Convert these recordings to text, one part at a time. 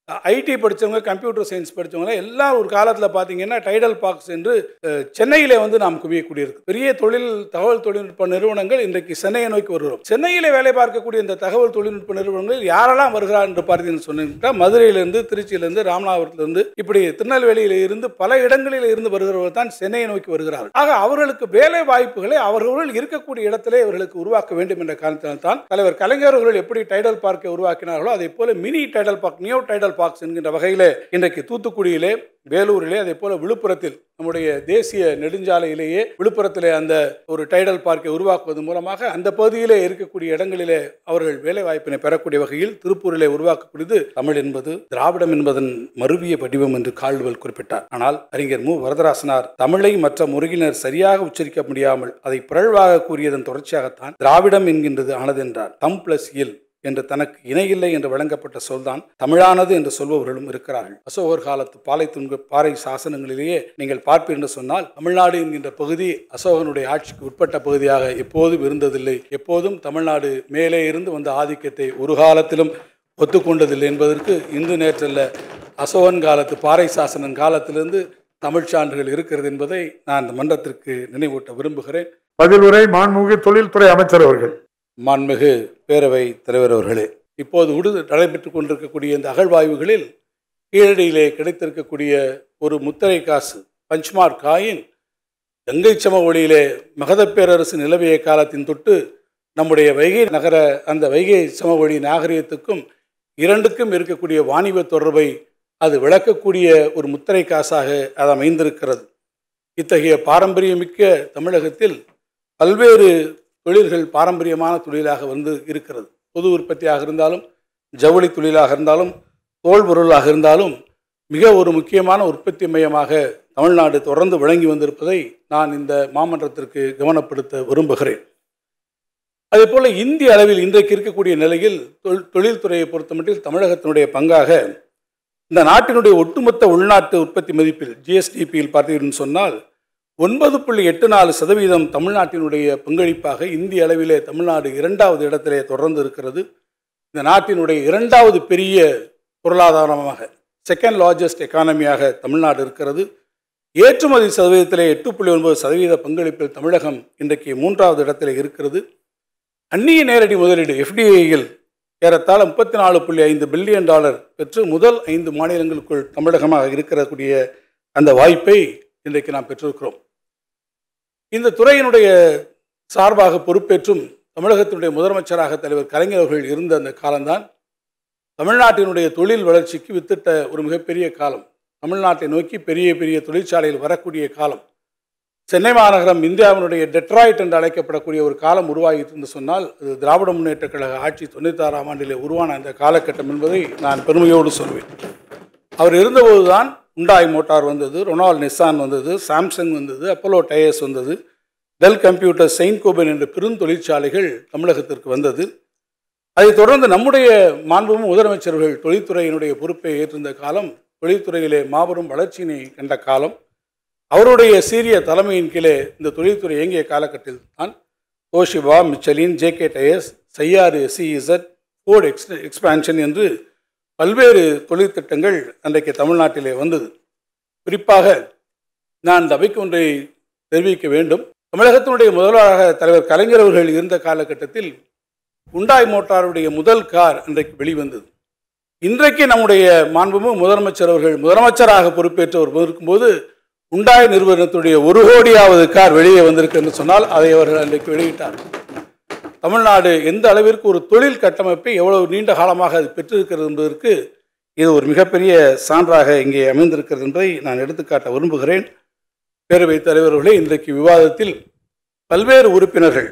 ID படித்தவங்க computer science படித்தவங்க எல்லாம் ஒரு காலத்தில் பார்த்தீங்கன்னா டைடல் பாக்ஸ் என்று அஹ், சென்னையிலே வந்து நாம் குவியக்கூடியிருக்கு பெரிய தொழில் தகவல் தொழில்நுட்ப நிறுவனங்கள் இன்றைக்கு சென்னையை நோக்கி வருகிறோம் சென்னையிலே வேலை பார்க்கக்கூடிய இந்த தகவல் தொழில்நுட்ப நிறுவனங்கள் யாரெல்லாம் வருகிறார் என்று பார்த்தீங்கன்னு சொன்னீங்கன்னா மதுரையிலிருந்து திருச்சியிலிருந்து ராமநாதபுரத்திலிருந்து இப்படி திருநெல்வேலியில இருந்து பல இடங்களில் இருந்து வருகிறவர்கள் தான் சென்னையை நோக்கி வருகிறார்கள் ஆக அவர்களுக்கு வேலை வாய்ப்புகளை அவர்கள் இருக்கக்கூடிய இடத்திலே அவர்களுக்கு உருவாக்க வேண்டும் என்ற காரணத்தினால் தான் தலைவர் கலைஞர் அவர்கள் எப்படி டைடல் பார்க்கை உருவாக்கினார்களோ அதே போல mini Tidel Park Neo Tidel Parks என்கின்ற வகையிலே இன்றைக்கு தூத்துக்குடியிலே வேலூரிலே அதே போல விழுப்புரத்தில் நம்முடைய தேசிய நெடுஞ்சாலையிலேயே விழுப்புரத்திலே அந்த ஒரு டைடல் பார்க்கை உருவாக்குவது மூலமாக அந்த பகுதியிலே இருக்கக்கூடிய இடங்களிலே அவர்கள் வேலை வாய்ப்பினை பெறக்கூடிய வகையில் திருப்பூரிலே உருவாக்கக்கூடியது தமிழ் என்பது திராவிடம் என்பதன் மருவிய வடிவம் என்று கால்டுவல் குறிப்பிட்டார் ஆனால் அறிஞர் மு வரதராசனார் தமிழை மற்ற முறையினர் சரியாக உச்சரிக்க முடியாமல் அதை பிறழ்வாக கூறியதன் தொடர்ச்சியாகத்தான் திராவிடம் என்கின்றது ஆனது என்றார் தம் பிளஸ் இல் என்று தனக்கு இணையில்லை என்று வழங்கப்பட்ட சொல்தான் தமிழானது என்று சொல்பவர்களும் இருக்கிறார்கள் அசோகர் காலத்து பாலை துன்ப பாறை சாசனங்களிலேயே நீங்கள் பார்ப்பீர் என்று சொன்னால் தமிழ்நாடு என்கின்ற பகுதி அசோகனுடைய ஆட்சிக்கு உட்பட்ட பகுதியாக எப்போதும் இருந்ததில்லை எப்போதும் தமிழ்நாடு மேலே இருந்து வந்த ஆதிக்கத்தை ஒரு காலத்திலும் ஒத்துக்கொண்டதில்லை என்பதற்கு இன்று நேற்றல்ல அசோகன் காலத்து பாறை சாசனன் காலத்திலிருந்து தமிழ்ச் சான்றுகள் இருக்கிறது என்பதை நான் இந்த மன்றத்திற்கு நினைவூட்ட விரும்புகிறேன் பதிலுரை மாண்புமிகு தொழில்துறை அமைச்சர் அவர்கள் மாண்புமிகு பேரவை தலைவர் அவர்களே இப்போது உடு நடைபெற்றுக் கொண்டிருக்கக்கூடிய இந்த அகழ்வாய்வுகளில் கீழடியிலே கிடைத்திருக்கக்கூடிய ஒரு முத்திரை காசு பஞ்ச்மார்க் காயின் கங்கை சமவெளியிலே மகத பேரரசு நிலவிய காலத்தின் தொட்டு நம்முடைய வைகை நகர அந்த வைகை சமவெளி நாகரிகத்துக்கும் இரண்டுக்கும் இருக்கக்கூடிய வாணிப தொடர்பை அது விளக்கக்கூடிய ஒரு முத்திரை காசாக அது அமைந்திருக்கிறது இத்தகைய பாரம்பரியமிக்க தமிழகத்தில் பல்வேறு தொழில்கள் பாரம்பரியமான தொழிலாக வந்து இருக்கிறது பொது உற்பத்தியாக இருந்தாலும் ஜவுளி தொழிலாக இருந்தாலும் தோல் பொருளாக இருந்தாலும் மிக ஒரு முக்கியமான உற்பத்தி மையமாக தமிழ்நாடு தொடர்ந்து விளங்கி வந்திருப்பதை நான் இந்த மாமன்றத்திற்கு கவனப்படுத்த விரும்புகிறேன் அதேபோல இந்திய அளவில் இன்றைக்கு இருக்கக்கூடிய நிலையில் தொழில் தொழில்துறையை பொறுத்தமட்டில் தமிழகத்தினுடைய பங்காக இந்த நாட்டினுடைய ஒட்டுமொத்த உள்நாட்டு உற்பத்தி மதிப்பில் ஜிஎஸ்டிபியில் பார்த்தீங்கன்னு சொன்னால் ஒன்பது புள்ளி எட்டு நாலு சதவீதம் தமிழ்நாட்டினுடைய பங்களிப்பாக இந்திய அளவிலே தமிழ்நாடு இரண்டாவது இடத்திலே தொடர்ந்து இருக்கிறது இந்த நாட்டினுடைய இரண்டாவது பெரிய பொருளாதாரமாக செகண்ட் லார்ஜஸ்ட் எக்கானமியாக தமிழ்நாடு இருக்கிறது ஏற்றுமதி சதவீதத்திலே எட்டு புள்ளி ஒன்பது சதவீத பங்களிப்பில் தமிழகம் இன்றைக்கு மூன்றாவது இடத்திலே இருக்கிறது அந்நிய நேரடி முதலீடு எஃப்டிஐயில் ஏறத்தாழ முப்பத்தி நாலு புள்ளி ஐந்து பில்லியன் டாலர் பெற்று முதல் ஐந்து மாநிலங்களுக்குள் தமிழகமாக இருக்கக்கூடிய அந்த வாய்ப்பை இன்றைக்கு நாம் பெற்றிருக்கிறோம் இந்த துறையினுடைய சார்பாக பொறுப்பேற்றும் தமிழகத்தினுடைய முதலமைச்சராக தலைவர் கலைஞர் அவர்கள் இருந்த அந்த காலம்தான் தமிழ்நாட்டினுடைய தொழில் வளர்ச்சிக்கு வித்திட்ட ஒரு மிகப்பெரிய காலம் தமிழ்நாட்டை நோக்கி பெரிய பெரிய தொழிற்சாலைகள் வரக்கூடிய காலம் சென்னை மாநகரம் இந்தியாவினுடைய டெட்ராய்ட் என்று அழைக்கப்படக்கூடிய ஒரு காலம் உருவாகிட்டு என்று சொன்னால் அது திராவிட முன்னேற்றக் கழக ஆட்சி தொண்ணூத்தாறாம் ஆண்டிலே உருவான அந்த காலகட்டம் என்பதை நான் பெருமையோடு சொல்வேன் அவர் இருந்தபோதுதான் உண்டாய் மோட்டார் வந்தது ரொனால்ட் நிசான் வந்தது சாம்சங் வந்தது அப்போலோ டயர்ஸ் வந்தது டெல் கம்ப்யூட்டர் செயின்ட் கோபன் என்ற பெருந்தொழிற்சாலைகள் தமிழகத்திற்கு வந்தது அதைத் தொடர்ந்து நம்முடைய மாண்பும் முதலமைச்சர்கள் தொழில்துறையினுடைய பொறுப்பை ஏற்றிருந்த காலம் தொழில்துறையிலே மாபெரும் வளர்ச்சியினை கண்ட காலம் அவருடைய சீரிய தலைமையின் கீழே இந்த தொழில்துறை இயங்கிய காலகட்டத்தில் தான் Toshiba Michelin JK tyres Cheyyar SEZ Ford ex expansion என்று பல்வேறு தொழில் திட்டங்கள் அன்றைக்கு தமிழ்நாட்டிலே வந்தது குறிப்பாக நான் இந்த அவைக்கு ஒன்றை தெரிவிக்க வேண்டும் தமிழகத்தினுடைய முதல்வராக தலைவர் கலைஞர் அவர்கள் இருந்த காலகட்டத்தில் உண்டாய் மோட்டாருடைய முதல் கார் அன்றைக்கு வெளிவந்தது இன்றைக்கு நம்முடைய மாண்புமிகு முதலமைச்சர் அவர்கள் முதலமைச்சராக பொறுப்பேற்றவர் இருக்கும்போது உண்டாய் நிறுவனத்துடைய ஒரு கோடியாவது கார் வெளியே வந்திருக்கு என்று சொன்னால் அதை அவர்கள் அன்றைக்கு வெளியிட்டார் தமிழ்நாடு எந்த அளவிற்கு ஒரு தொழில் கட்டமைப்பை எவ்வளவு நீண்ட காலமாக அது பெற்றிருக்கிறது என்பதற்கு இது ஒரு மிகப்பெரிய சான்றாக இங்கே அமைந்திருக்கிறது என்பதை நான் எடுத்துக்காட்ட விரும்புகிறேன் பேரவைத் தலைவர்களே இன்றைக்கு விவாதத்தில் பல்வேறு உறுப்பினர்கள்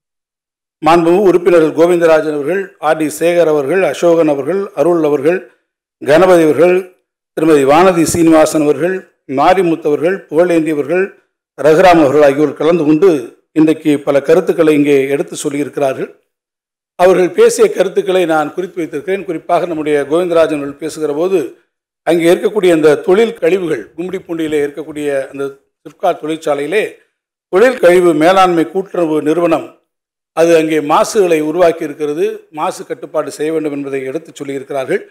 மாண்புமிகு உறுப்பினர்கள் கோவிந்தராஜன் அவர்கள் ஆர் டி சேகர் அவர்கள் அசோகன் அவர்கள் அருள் அவர்கள் கணபதி அவர்கள் திருமதி வானதி சீனிவாசன் அவர்கள் மாரிமுத்து அவர்கள் புகழேந்தி அவர்கள் ரகுராம் அவர்கள் ஆகியோர் கலந்து கொண்டு இன்றைக்கு பல கருத்துக்களை இங்கே எடுத்து சொல்லியிருக்கிறார்கள் அவர்கள் பேசிய கருத்துக்களை நான் குறித்து வைத்திருக்கிறேன் குறிப்பாக நம்முடைய கோவிந்தராஜன் அவர்கள் பேசுகிற போது அங்கே இருக்கக்கூடிய அந்த தொழில் கழிவுகள் கும்மிடிப்பூண்டியிலே இருக்கக்கூடிய அந்த சிப்காட் தொழிற்சாலையிலே தொழில் கழிவு மேலாண்மை கூட்டுறவு நிறுவனம் அது அங்கே மாசுகளை உருவாக்கி இருக்கிறது மாசு கட்டுப்பாடு செய்ய வேண்டும் என்பதை எடுத்து சொல்லியிருக்கிறார்கள்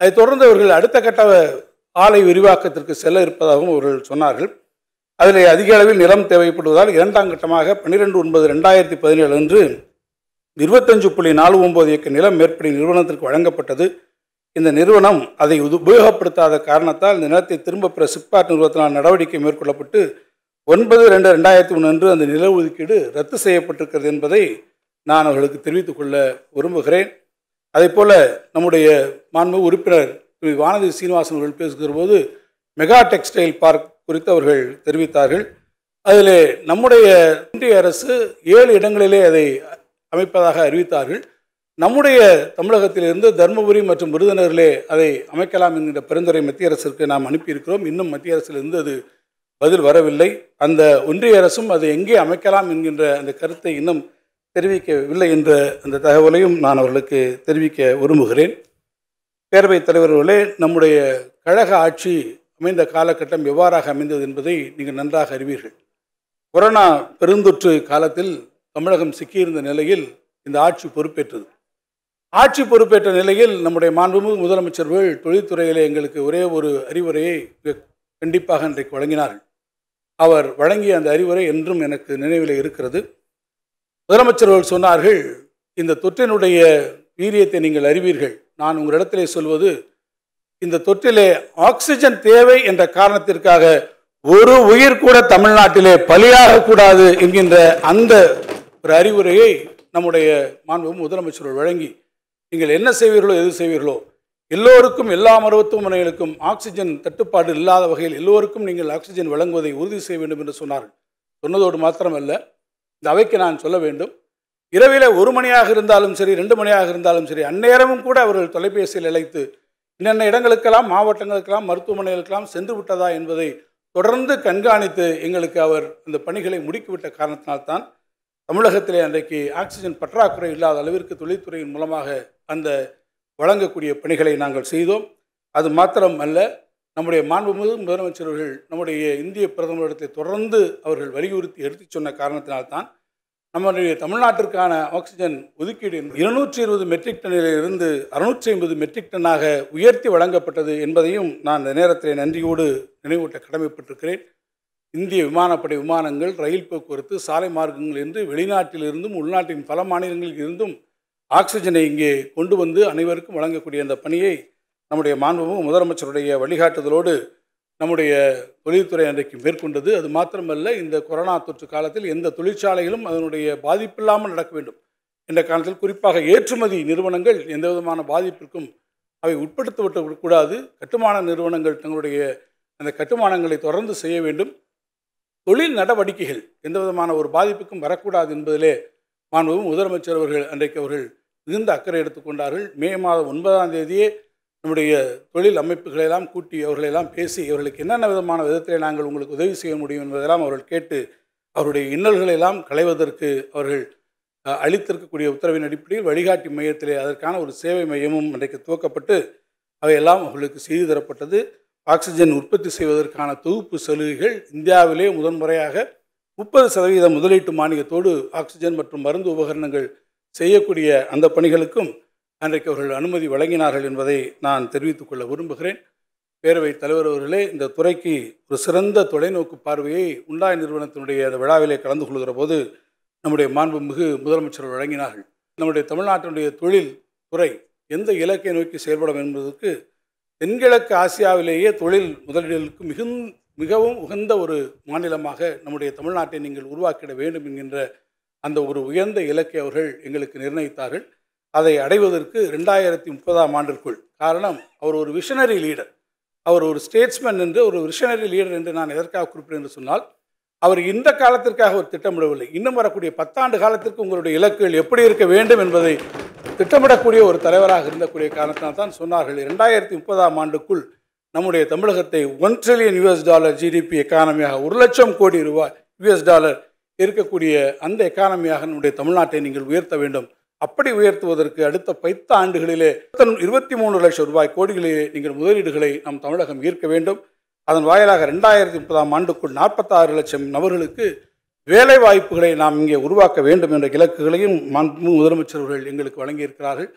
அதைத் தொடர்ந்து அவர்கள் அடுத்த கட்ட ஆலை விரிவாக்கத்திற்கு செல்ல இருப்பதாகவும் அவர்கள் சொன்னார்கள் அதில் அதிக அளவில் நிலம் தேவைப்படுவதால் இரண்டாம் கட்டமாக பன்னிரெண்டு ஒன்பது ரெண்டாயிரத்தி பதினேழு அன்று இருபத்தஞ்சு புள்ளி நாலு ஒன்பது ஏக்கர் நிலம் மேற்படி நிறுவனத்திற்கு வழங்கப்பட்டது இந்த நிறுவனம் அதை உது- உபயோகப்படுத்தாத காரணத்தால் இந்த நிலத்தை திரும்ப பெற சிப்காட் நிறுவனத்தினால் நடவடிக்கை மேற்கொள்ளப்பட்டு ஒன்பது ரெண்டு ரெண்டாயிரத்தி ஒன்று அன்று அந்த நில ஒதுக்கீடு ரத்து செய்யப்பட்டிருக்கிறது என்பதை நான் அவர்களுக்கு தெரிவித்துக் கொள்ள விரும்புகிறேன் அதேபோல நம்முடைய மாண்பு உறுப்பினர் திரு வானதி சீனிவாசன் அவர்கள் பேசுகிற போது மெகா டெக்ஸ்டைல் பார்க் குறித்து அவர்கள் தெரிவித்தார்கள் அதில் நம்முடைய இந்திய அரசு ஏழு இடங்களிலே அதை அமைப்பதாக அறிவித்தார்கள் நம்முடைய தமிழகத்திலிருந்து தருமபுரி மற்றும் விருதுநகரிலே அதை அமைக்கலாம் என்கின்ற பரிந்துரை மத்திய அரசிற்கு நாம் அனுப்பியிருக்கிறோம் இன்னும் மத்திய அரசிலிருந்து அது பதில் வரவில்லை அந்த ஒன்றிய அரசும் அதை எங்கே அமைக்கலாம் என்கின்ற அந்த கருத்தை இன்னும் தெரிவிக்கவில்லை என்ற அந்த தகவலையும் நான் அவர்களுக்கு தெரிவிக்க விரும்புகிறேன் பேரவைத் தலைவர்களே நம்முடைய கழக ஆட்சி அமைந்த காலகட்டம் எவ்வாறாக அமைந்தது என்பதை நீங்கள் நன்றாக அறிவீர்கள் கொரோனா பெருந்தொற்று காலத்தில் தமிழகம் சிக்கியிருந்த நிலையில் இந்த ஆட்சி பொறுப்பேற்றது ஆட்சி பொறுப்பேற்ற நிலையில் நம்முடைய மாண்புமிகு முதலமைச்சர்கள் தொழில்துறையிலே எங்களுக்கு ஒரே ஒரு அறிவுரையை மிக கண்டிப்பாக இன்றைக்கு வழங்கினார்கள் அவர் வழங்கிய அந்த அறிவுரை என்றும் எனக்கு நினைவில் இருக்கிறது முதலமைச்சர்கள் சொன்னார்கள் இந்த தொற்றினுடைய வீரியத்தை நீங்கள் அறிவீர்கள் நான் உங்களிடத்திலே சொல்வது இந்த தொற்றிலே ஆக்சிஜன் தேவை என்ற காரணத்திற்காக ஒரு உயிர் கூட தமிழ்நாட்டிலே பலியாக கூடாது என்கின்ற அந்த ஒரு அறிவுரையை நம்முடைய மாண்பு முதலமைச்சர்கள் வழங்கி நீங்கள் என்ன செய்வீர்களோ எது செய்வீர்களோ எல்லோருக்கும் எல்லா மருத்துவமனைகளுக்கும் ஆக்சிஜன் தட்டுப்பாடு இல்லாத வகையில் எல்லோருக்கும் நீங்கள் ஆக்சிஜன் வழங்குவதை உறுதி செய்ய வேண்டும் என்று சொன்னார்கள் சொன்னதோடு மாத்திரமல்ல இந்த அவைக்கு நான் சொல்ல வேண்டும் இரவிலே ஒரு மணியாக இருந்தாலும் சரி ரெண்டு மணியாக இருந்தாலும் சரி அந்நேரமும் கூட அவர்கள் தொலைபேசியில் அழைத்து இன்னென்ன இடங்களுக்கெல்லாம் மாவட்டங்களுக்கெல்லாம் மருத்துவமனைகளுக்கெல்லாம் சென்று விட்டதா என்பதை தொடர்ந்து கண்காணித்து எங்களுக்கு அவர் அந்த பணிகளை முடுக்கிவிட்ட காரணத்தினால்தான் தமிழகத்திலே அன்றைக்கு ஆக்சிஜன் பற்றாக்குறை இல்லாத அளவிற்கு தொழில்துறையின் மூலமாக அந்த வழங்கக்கூடிய பணிகளை நாங்கள் செய்தோம் அது மாத்திரம் அல்ல நம்முடைய மாண்புமிகு முதலமைச்சர்கள் நம்முடைய இந்திய பிரதமரிடத்தில் தொடர்ந்து அவர்கள் வலியுறுத்தி எடுத்துச் சொன்ன காரணத்தினால்தான் நம்முடைய தமிழ்நாட்டிற்கான ஆக்சிஜன் ஒதுக்கீடு இருநூற்றி இருபது மெட்ரிக் டன்னில் இருந்து அறுநூற்றி ஐம்பது மெட்ரிக் டன்னாக உயர்த்தி வழங்கப்பட்டது என்பதையும் நான் இந்த நேரத்தில் நன்றியோடு நினைவூட்ட கடமைப்பட்டிருக்கிறேன் இந்திய விமானப்படை விமானங்கள் ரயில் போக்குவரத்து சாலை மார்க்கங்கள் என்று வெளிநாட்டிலிருந்தும் உள்நாட்டின் பல மாநிலங்களில் இருந்தும் ஆக்சிஜனை இங்கே கொண்டு வந்து அனைவருக்கும் வழங்கக்கூடிய அந்த பணியை நம்முடைய மாண்புமிகு முதலமைச்சருடைய வழிகாட்டுதலோடு நம்முடைய தொழில்துறை அன்றைக்கு மேற்கொண்டது அது மாத்திரமல்ல இந்த கொரோனா தொற்று காலத்தில் எந்த தொழிற்சாலைகளும் அதனுடைய பாதிப்பில்லாமல் நடக்க வேண்டும் என்ற காலத்தில் குறிப்பாக ஏற்றுமதி நிறுவனங்கள் எந்த விதமான பாதிப்பிற்கும் அவை உட்படுத்தப்பட்டு கூடாது கட்டுமான நிறுவனங்கள் தங்களுடைய அந்த கட்டுமானங்களை தொடர்ந்து செய்ய வேண்டும் தொழில் நடவடிக்கைகள் எந்த விதமான ஒரு பாதிப்புக்கும் வரக்கூடாது என்பதிலே மாண்புமிகு முதலமைச்சர் அவர்கள் அன்றைக்கு அவர்கள் மிகுந்த அக்கறை எடுத்துக்கொண்டார்கள் மே மாதம் ஒன்பதாம் தேதியே நம்முடைய தொழில் அமைப்புகளை எல்லாம் கூட்டி அவர்களெல்லாம் பேசி அவர்களுக்கு என்னென்ன விதமான விதத்திலே நாங்கள் உங்களுக்கு உதவி செய்ய முடியும் என்பதெல்லாம் அவர்கள் கேட்டு அவருடைய இன்னல்களை எல்லாம் களைவதற்கு அவர்கள் அஹ், அளித்திருக்கக்கூடிய உத்தரவின் அடிப்படையில் வழிகாட்டி மையத்திலே அதற்கான ஒரு சேவை மையமும் இன்றைக்கு துவக்கப்பட்டு அவையெல்லாம் அவர்களுக்கு செய்து தரப்பட்டது ஆக்சிஜன் உற்பத்தி செய்வதற்கான தொகுப்பு சலுகைகள் இந்தியாவிலே முதன்முறையாக முப்பது சதவீத முதலீட்டு மானியத்தோடு ஆக்சிஜன் மற்றும் மருந்து உபகரணங்கள் செய்யக்கூடிய அந்த பணிகளுக்கும் அன்றைக்கு அவர்கள் அனுமதி வழங்கினார்கள் என்பதை நான் தெரிவித்துக் கொள்ள விரும்புகிறேன் பேரவைத் தலைவர் அவர்களே இந்த துறைக்கு ஒரு சிறந்த தொலைநோக்கு பார்வையை உண்டாய் நிறுவனத்தினுடைய அந்த விழாவிலே கலந்து கொள்கிற போது நம்முடைய மாண்புமிகு முதலமைச்சர் வழங்கினார்கள் நம்முடைய தமிழ்நாட்டினுடைய தொழில் துறை எந்த இலக்கை நோக்கி செயல்படும் என்பதற்கு தென்கிழக்கு ஆசியாவிலேயே தொழில் முதலீடுகளுக்கு மிகுந் மிகவும் உகந்த ஒரு மாநிலமாக நம்முடைய தமிழ்நாட்டை நீங்கள் உருவாக்கிட வேண்டும் என்கின்ற அந்த ஒரு உயர்ந்த இலக்கை அவர்கள் எங்களுக்கு நிர்ணயித்தார்கள் அதை அடைவதற்கு ரெண்டாயிரத்தி முப்பதாம் ஆண்டிற்குள் காரணம் அவர் ஒரு விஷனரி லீடர் அவர் ஒரு ஸ்டேட்ஸ்மேன் என்று ஒரு விஷனரி லீடர் என்று நான் எதற்காக குறிப்பிடுறேன் என்று சொன்னால் அவர் இந்த காலத்திற்காக ஒரு திட்டமிடவில்லை இன்னும் வரக்கூடிய பத்தாண்டு காலத்திற்கு உங்களுடைய இலக்குகள் எப்படி இருக்க வேண்டும் என்பதை திட்டமிடக்கூடிய ஒரு தலைவராக இருந்தக்கூடிய காரணத்தினால் தான் சொன்னார்கள் இரண்டாயிரத்தி முப்பதாம் ஆண்டுக்குள் நம்முடைய தமிழகத்தை one trillion US dollar GDP எக்கானமியாக ஒரு லட்சம் கோடி ரூபாய் யூஎஸ் டாலர் இருக்கக்கூடிய அந்த எக்கானமியாக நம்முடைய தமிழ்நாட்டை நீங்கள் உயர்த்த வேண்டும் அப்படி உயர்த்துவதற்கு அடுத்த பத்து ஆண்டுகளிலே இருபத்தி மூணு லட்சம் ரூபாய் கோடிகளிலே நீங்கள் முதலீடுகளை நம் தமிழகம் ஈர்க்க வேண்டும் அதன் வாயிலாக ரெண்டாயிரத்தி முப்பதாம் ஆண்டுக்குள் நாற்பத்தாறு லட்சம் நபர்களுக்கு வேலை வாய்ப்புகளை நாம் இங்கே உருவாக்க வேண்டும் என்ற இலக்குகளையும் மாண்புமிகு முதலமைச்சர் அவர்கள் எங்களுக்கு வழங்கியிருக்கிறார்கள்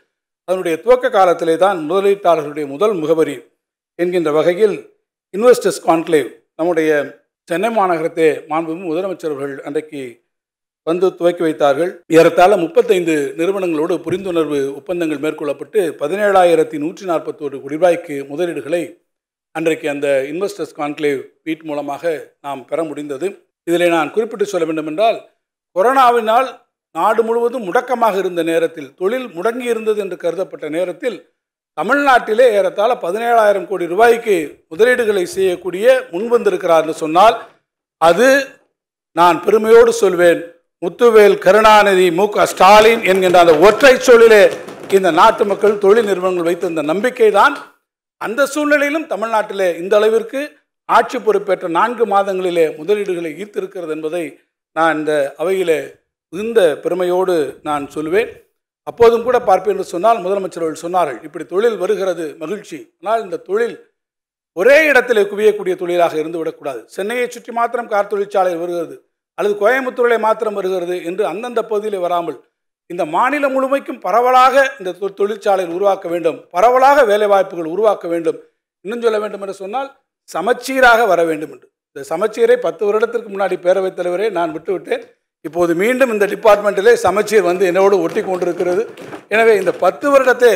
அதனுடைய துவக்க காலத்திலே தான் முதலீட்டாளர்களுடைய முதல் முகவரி என்கின்ற வகையில் இன்வெஸ்டர்ஸ் கான்க்ளேவ் நம்முடைய சென்னை மாநகரத்தை மாண்புமிகு முதலமைச்சர் அவர்கள் அன்றைக்கு வந்து துவக்கி வைத்தார்கள் ஏறத்தாழ முப்பத்தைந்து நிறுவனங்களோடு புரிந்துணர்வு ஒப்பந்தங்கள் மேற்கொள்ளப்பட்டு பதினேழாயிரத்தி நூற்றி நாற்பத்தோரு கோடி ரூபாய்க்கு முதலீடுகளை அன்றைக்கு அந்த இன்வெஸ்டர்ஸ் கான்க்ளேவ் வீட் மூலமாக நாம் பெற முடிந்தது இதில் நான் குறிப்பிட்டு சொல்ல வேண்டும் என்றால் கொரோனாவினால் நாடு முழுவதும் முடக்கமாக இருந்த நேரத்தில் தொழில் முடங்கி இருந்தது என்று கருதப்பட்ட நேரத்தில் தமிழ்நாட்டிலே ஏறத்தாழ பதினேழாயிரம் கோடி ரூபாய்க்கு முதலீடுகளை செய்யக்கூடிய முன்வந்திருக்கிறார் என்று சொன்னால் அது நான் பெருமையோடு சொல்வேன் முத்துவேல் கருணாநிதி மு க ஸ்டாலின் என்கின்ற அந்த ஒற்றை சொல்லிலே இந்த நாட்டு மக்கள் தொழில் நிறுவனங்கள் வைத்திருந்த நம்பிக்கை தான் அந்த சூழ்நிலையிலும் தமிழ்நாட்டிலே இந்த அளவிற்கு ஆட்சி பொறுப்பேற்ற நான்கு மாதங்களிலே முதலீடுகளை ஈர்த்திருக்கிறது என்பதை நான் இந்த அவையிலே மிகுந்த பெருமையோடு நான் சொல்வேன் அப்போதும் கூட பார்ப்பேன் என்று சொன்னால் முதலமைச்சர் அவர்கள் சொன்னார்கள் இப்படி தொழில் வருகிறது மகிழ்ச்சி ஆனால் இந்த தொழில் ஒரே இடத்திலே குவியக்கூடிய தொழிலாக இருந்து விடக்கூடாது சென்னையை சுற்றி மாத்திரம் கார் தொழிற்சாலை வருகிறது அல்லது கோயம்புத்தூரிலே மாத்திரம் வருகிறது என்று அந்தந்த பகுதியிலே வராமல் இந்த மாநிலம் முழுமைக்கும் பரவலாக இந்த தொ- தொழிற்சாலைகள் உருவாக்க வேண்டும் பரவலாக வேலைவாய்ப்புகள் உருவாக்க வேண்டும் இன்னும் சொல்ல வேண்டும் என்று சொன்னால் சமச்சீராக வர வேண்டும் என்று இந்த சமச்சீரை பத்து வருடத்திற்கு முன்னாடி பேரவைத் தலைவரே நான் விட்டுவிட்டேன் இப்போது மீண்டும் இந்த டிபார்ட்மெண்ட்டிலே சமச்சீர் வந்து என்னோடு ஒட்டி கொண்டிருக்கிறது எனவே இந்த பத்து வருடத்தை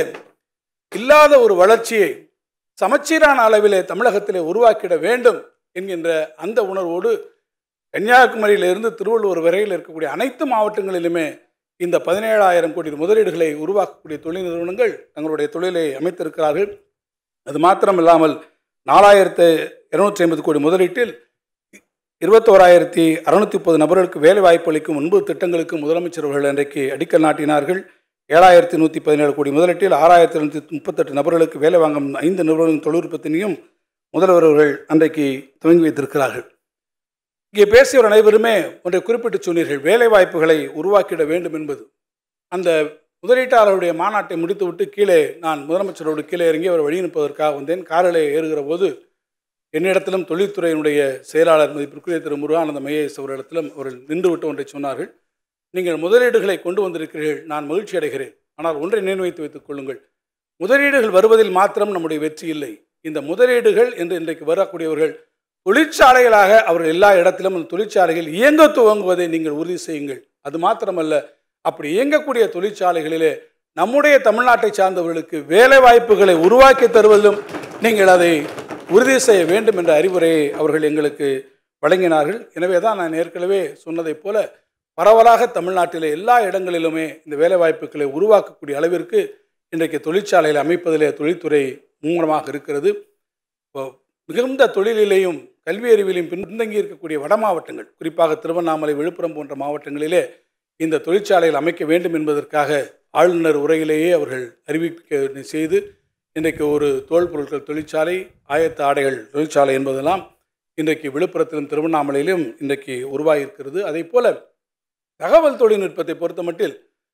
இல்லாத ஒரு வளர்ச்சியை சமச்சீரான அளவிலே தமிழகத்திலே உருவாக்கிட வேண்டும் என்கின்ற அந்த உணர்வோடு கன்னியாகுமரியிலிருந்து திருவள்ளூர் வரையில் இருக்கக்கூடிய அனைத்து மாவட்டங்களிலுமே இந்த பதினேழாயிரம் கோடி முதலீடுகளை உருவாக்கக்கூடிய தொழில் நிறுவனங்கள் தங்களுடைய தொழிலை அமைத்திருக்கிறார்கள் அது மாத்திரமில்லாமல் நாலாயிரத்து இருநூற்றி ஐம்பது கோடி முதலீட்டில் இருபத்தோராயிரத்தி அறுநூத்தி முப்பது நபர்களுக்கு வேலை வாய்ப்பு அளிக்கும் ஒன்பது திட்டங்களுக்கு முதலமைச்சர் அவர்கள் அன்றைக்கு அடிக்கல் நாட்டினார்கள் ஏழாயிரத்தி நூற்றி பதினேழு கோடி முதலீட்டில் ஆறாயிரத்தி எழுநூற்றி முப்பத்தெட்டு நபர்களுக்கு வேலை வாங்கும் ஐந்து நிறுவனங்களின் தொழில்நுட்பத்தினையும் முதல்வர் அவர்கள் அன்றைக்கு துவங்கி வைத்திருக்கிறார்கள் இங்கே பேசியவர் அனைவருமே ஒன்றை குறிப்பிட்டு சொன்னீர்கள் வேலை வாய்ப்புகளை உருவாக்கிட வேண்டும் என்பது அந்த முதலீட்டாளருடைய மாநாட்டை முடித்துவிட்டு கீழே நான் முதலமைச்சரோடு கீழே இறங்கி அவர் வழியனுப்பதற்காக வந்தேன் காரிலே ஏறுகிற போது என்னிடத்திலும் தொழில்துறையினுடைய செயலாளர் மதிப்பிற்குரிய திரு முருகானந்த மையேஸ் அவரிடத்திலும் அவர்கள் நின்றுவிட்டு ஒன்றை சொன்னார்கள் நீங்கள் முதலீடுகளை கொண்டு வந்திருக்கிறீர்கள் நான் மகிழ்ச்சி அடைகிறேன் ஆனால் ஒன்றை நினைவு வைத்து வைத்துக் கொள்ளுங்கள் முதலீடுகள் வருவதில் மாத்திரம் நம்முடைய வெற்றி இல்லை இந்த முதலீடுகள் என்று இன்றைக்கு வரக்கூடியவர்கள் தொழிற்சாலைகளாக அவர்கள் எல்லா இடத்திலும் அந்த தொழிற்சாலைகள் இயங்க துவங்குவதை நீங்கள் உறுதி செய்யுங்கள் அது மாத்திரமல்ல அப்படி இயங்கக்கூடிய தொழிற்சாலைகளிலே நம்முடைய தமிழ்நாட்டை சார்ந்தவர்களுக்கு வேலை வாய்ப்புகளை உருவாக்கி தருவதிலும் நீங்கள் அதை உறுதி செய்ய வேண்டும் என்ற அறிவுரையை அவர்கள் எங்களுக்கு வழங்கினார்கள் எனவே தான் நான் ஏற்கனவே சொன்னதைப் போல பரவலாக தமிழ்நாட்டிலே எல்லா இடங்களிலுமே இந்த வேலைவாய்ப்புகளை உருவாக்கக்கூடிய அளவிற்கு இன்றைக்கு தொழிற்சாலைகளை அமைப்பதிலே தொழில்துறை மும்முரமாக இருக்கிறது இப்போ மிகுந்த தொழிலிலேயும் கல்வி அறிவிலையும் பின்தங்கி இருக்கக்கூடிய வட மாவட்டங்கள் குறிப்பாக திருவண்ணாமலை விழுப்புரம் போன்ற மாவட்டங்களிலே இந்த தொழிற்சாலைகள் அமைக்க வேண்டும் என்பதற்காக ஆளுநர் உரையிலேயே அவர்கள் அறிவிக்க செய்து இன்றைக்கு ஒரு தோல் பொருட்கள் தொழிற்சாலை ஆயத்த ஆடைகள் தொழிற்சாலை என்பதெல்லாம் இன்றைக்கு விழுப்புரத்திலும் திருவண்ணாமலையிலும் இன்றைக்கு உருவாகியிருக்கிறது அதே போல தகவல் தொழில்நுட்பத்தை பொறுத்த மட்டில்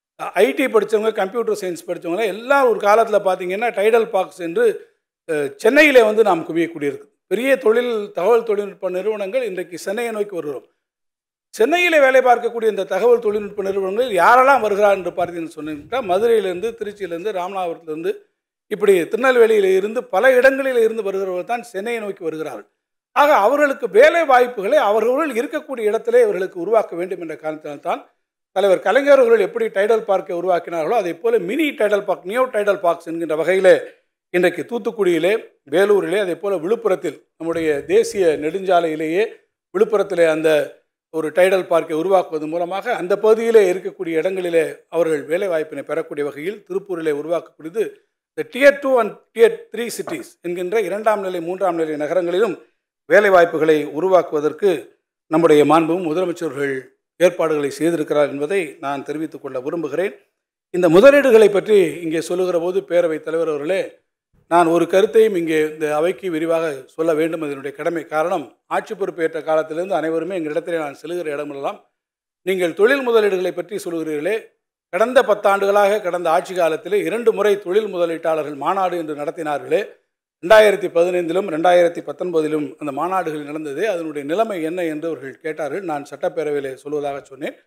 ஐடி படித்தவங்க கம்ப்யூட்டர் சயின்ஸ் படித்தவங்க எல்லாம் ஒரு காலத்தில் பார்த்தீங்கன்னா டைடல் பாக்ஸ் என்று அஹ், சென்னையிலே வந்து நாம் குவியக்கூடியிருக்கு பெரிய தொழில் தகவல் தொழில்நுட்ப நிறுவனங்கள் இன்றைக்கு சென்னையை நோக்கி வருகிறோம் சென்னையிலே வேலை பார்க்கக்கூடிய இந்த தகவல் தொழில்நுட்ப நிறுவனங்களில் யாரெல்லாம் வருகிறார் என்று பார்த்தீங்கன்னு சொன்னீங்கன்னா மதுரையிலேருந்து திருச்சியிலேருந்து ராமநாதபுரத்துலேருந்து இப்படி திருநெல்வேலியில் இருந்து பல இடங்களில் இருந்து வருகிறவர்கள் தான் சென்னையை நோக்கி வருகிறார்கள் ஆக அவர்களுக்கு வேலை வாய்ப்புகளை அவர்கள் இருக்கக்கூடிய இடத்திலே அவர்களுக்கு உருவாக்க வேண்டும் என்ற காரணத்தினால்தான் தலைவர் கலைஞர் அவர்கள் எப்படி டைடல் பார்க்கை உருவாக்கினார்களோ அதே போல mini Tidel Park Neo Tidel Parks என்கின்ற வகையிலே இன்றைக்கு தூத்துக்குடியிலே வேலூரிலே அதே போல விழுப்புரத்தில் நம்முடைய தேசிய நெடுஞ்சாலையிலேயே விழுப்புரத்திலே அந்த ஒரு டைடல் பார்க்கை உருவாக்குவது மூலமாக அந்த பகுதியிலே இருக்கக்கூடிய இடங்களிலே அவர்கள் வேலை வாய்ப்பினை பெறக்கூடிய வகையில் திருப்பூரிலே உருவாக்கக்கூடியது இந்த tier two and tier three cities என்கின்ற இரண்டாம் நிலை மூன்றாம் நிலை நகரங்களிலும் வேலை வாய்ப்புகளை உருவாக்குவதற்கு நம்முடைய மாண்பும் முதலமைச்சர்கள் ஏற்பாடுகளை செய்திருக்கிறார் என்பதை நான் தெரிவித்துக் கொள்ள விரும்புகிறேன் இந்த முதலீடுகளை பற்றி இங்கே சொல்லுகிற போது பேரவைத் தலைவர் அவர்களே நான் ஒரு கருத்தையும் இங்கே இந்த அவைக்கு விரிவாக சொல்ல வேண்டும் அதனுடைய கடமை காரணம் ஆட்சி பொறுப்பேற்ற காலத்திலிருந்து அனைவருமே எங்களிடத்திலே நான் செல்கிற இடமெல்லாம் நீங்கள் தொழில் முதலீடுகளை பற்றி சொல்கிறீர்களே கடந்த பத்தாண்டுகளாக கடந்த ஆட்சி காலத்திலே இரண்டு முறை தொழில் முதலீட்டாளர்கள் மாநாடு என்று நடத்தினார்களே ரெண்டாயிரத்தி பதினைந்திலும் ரெண்டாயிரத்தி பத்தொன்பதிலும் அந்த மாநாடுகள் நடந்தது அதனுடைய நிலைமை என்ன என்று அவர்கள் கேட்டார்கள் நான் சட்டப்பேரவையிலே சொல்வதாக சொன்னேன்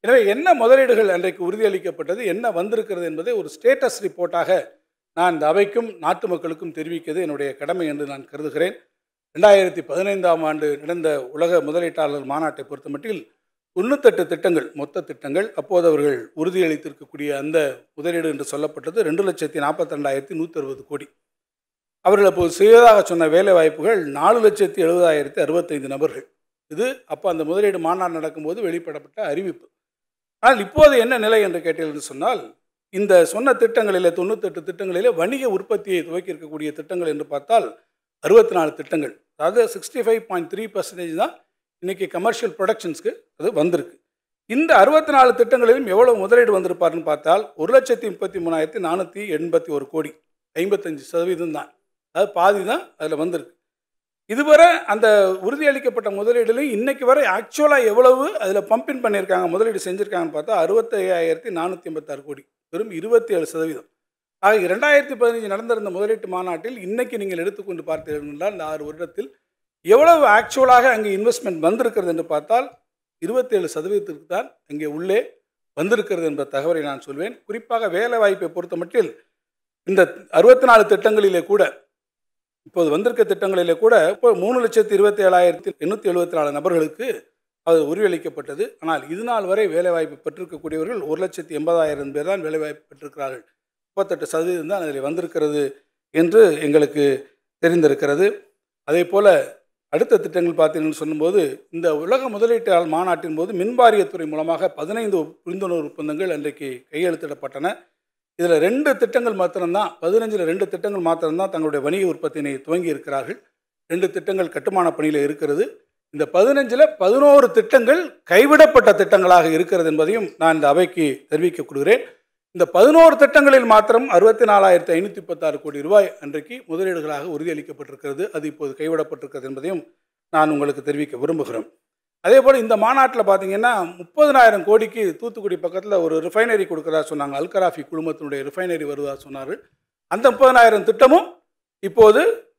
எனவே என்ன முதலீடுகள் அன்றைக்கு உறுதியளிக்கப்பட்டது என்ன வந்திருக்கிறது என்பதை ஒரு ஸ்டேட்டஸ் ரிப்போர்ட்டாக நான் இந்த அவைக்கும் நாட்டு மக்களுக்கும் தெரிவிக்கிறது என்னுடைய கடமை என்று நான் கருதுகிறேன் ரெண்டாயிரத்தி பதினைந்தாம் ஆண்டு நடந்த உலக முதலீட்டாளர் மாநாட்டை பொறுத்தமட்டில் தொண்ணூத்தெட்டு திட்டங்கள் மொத்த திட்டங்கள் அப்போது அவர்கள் உறுதியளித்திருக்கக்கூடிய அந்த முதலீடு என்று சொல்லப்பட்டது ரெண்டு லட்சத்தி நாற்பத்தி ரெண்டாயிரத்தி நூற்றி அறுபது கோடி அவர்கள் அப்போது செய்வதாக சொன்ன வேலை வாய்ப்புகள் நாலு லட்சத்தி எழுபதாயிரத்தி அறுபத்தைந்து நபர்கள் இது அப்போ அந்த முதலீடு மாநாடு நடக்கும்போது வெளியிடப்பட்ட அறிவிப்பு ஆனால் இப்போது என்ன நிலை என்று கேட்டீர்கள் சொன்னால் இந்த சொன்ன திட்டங்களிலே தொண்ணூத்தெட்டு திட்டங்களிலே வணிக உற்பத்தியை துவக்கி இருக்கக்கூடிய திட்டங்கள் என்று பார்த்தால் அறுபத்தி நாலு திட்டங்கள் அதாவது sixty five point three percentage தான் இன்றைக்கி கமர்ஷியல் ப்ரொடக்ஷன்ஸ்க்கு அது வந்திருக்கு இந்த அறுபத்தி நாலு திட்டங்களிலும் எவ்வளவு முதலீடு வந்திருப்பாருன்னு பார்த்தால் ஒரு லட்சத்தி முப்பத்தி மூணாயிரத்தி நானூற்றி எண்பத்தி ஒரு கோடி ஐம்பத்தஞ்சு சதவீதம் தான் அதாவது பாதி தான் அதில் வந்திருக்கு இதுவரை அந்த உறுதியளிக்கப்பட்ட முதலீடுலையும் இன்னைக்கு வரை ஆக்சுவலாக எவ்வளவு அதில் பம்பின் பண்ணியிருக்காங்க முதலீடு செஞ்சுருக்காங்கன்னு பார்த்தா அறுபத்தையாயிரத்தி நானூற்றி எண்பத்தாறு கோடி வெறும் இருபத்தி ஏழு சதவீதம் ஆக இரண்டாயிரத்தி பதினஞ்சு நடந்திருந்த முதலீட்டு மாநாட்டில் இன்னைக்கு நீங்கள் எடுத்துக்கொண்டு பார்த்தீர்கள் என்றால் இந்த ஆறு வருடத்தில் எவ்வளவு ஆக்சுவலாக அங்கே இன்வெஸ்ட்மெண்ட் வந்திருக்கிறது என்று பார்த்தால் இருபத்தேழு சதவீதத்திற்கு தான் அங்கே உள்ளே வந்திருக்கிறது என்ற தகவலை நான் சொல்வேன் குறிப்பாக வேலை வாய்ப்பை பொறுத்த மட்டில் இந்த அறுபத்தி நாலு திட்டங்களிலே கூட இப்போது வந்திருக்க திட்டங்களிலே கூட இப்போ மூணு லட்சத்தி இருபத்தி ஏழாயிரத்தி எண்ணூற்றி எழுபத்தி நாலு நபர்களுக்கு அது உறுதியளிக்கப்பட்டது ஆனால் இது நாள் வரை வேலைவாய்ப்பு பெற்றிருக்கக்கூடியவர்கள் ஒரு லட்சத்தி எண்பதாயிரம் பேர் தான் வேலைவாய்ப்பு பெற்றிருக்கிறார்கள் முப்பத்தெட்டு சதவீதம் தான் அதில் வந்திருக்கிறது என்று எங்களுக்கு தெரிந்திருக்கிறது அதே போல் அடுத்த திட்டங்கள் பார்த்தீங்கன்னு சொல்லும்போது இந்த உலக முதலீட்டாளர் மாநாட்டின் போது மின்வாரியத்துறை மூலமாக பதினைந்து புரிந்துணர்வு ஒப்பந்தங்கள் அன்றைக்கு கையெழுத்திடப்பட்டன இதில் ரெண்டு திட்டங்கள் மாத்திரம்தான் பதினஞ்சில் ரெண்டு திட்டங்கள் மாத்திரம்தான் தங்களுடைய வணிக உற்பத்தியினை துவங்கி இருக்கிறார்கள் ரெண்டு திட்டங்கள் கட்டுமான பணியில் இருக்கிறது இந்த பதினஞ்சில் பதினோரு திட்டங்கள் கைவிடப்பட்ட திட்டங்களாக இருக்கிறது என்பதையும் நான் இந்த அவைக்கு தெரிவிக்க கொள்கிறேன் இந்த பதினோரு திட்டங்களில் மாத்திரம் அறுபத்தி நாலாயிரத்தி ஐநூற்றி முப்பத்தாறு கோடி ரூபாய் அன்றைக்கு முதலீடுகளாக உறுதியளிக்கப்பட்டிருக்கிறது அது இப்போது கைவிடப்பட்டிருக்கிறது என்பதையும் நான் உங்களுக்கு தெரிவிக்க விரும்புகிறேன் அதே போல் இந்த மாநாட்டில் பார்த்தீங்கன்னா முப்பதனாயிரம் கோடிக்கு தூத்துக்குடி பக்கத்தில் ஒரு ரிஃபைனரி கொடுக்குறதா சொன்னாங்க அல்கராஃபி குழுமத்தினுடைய ரிஃபைனரி வருவதா சொன்னார்கள் அந்த முப்பதனாயிரம் திட்டமும் இப்போது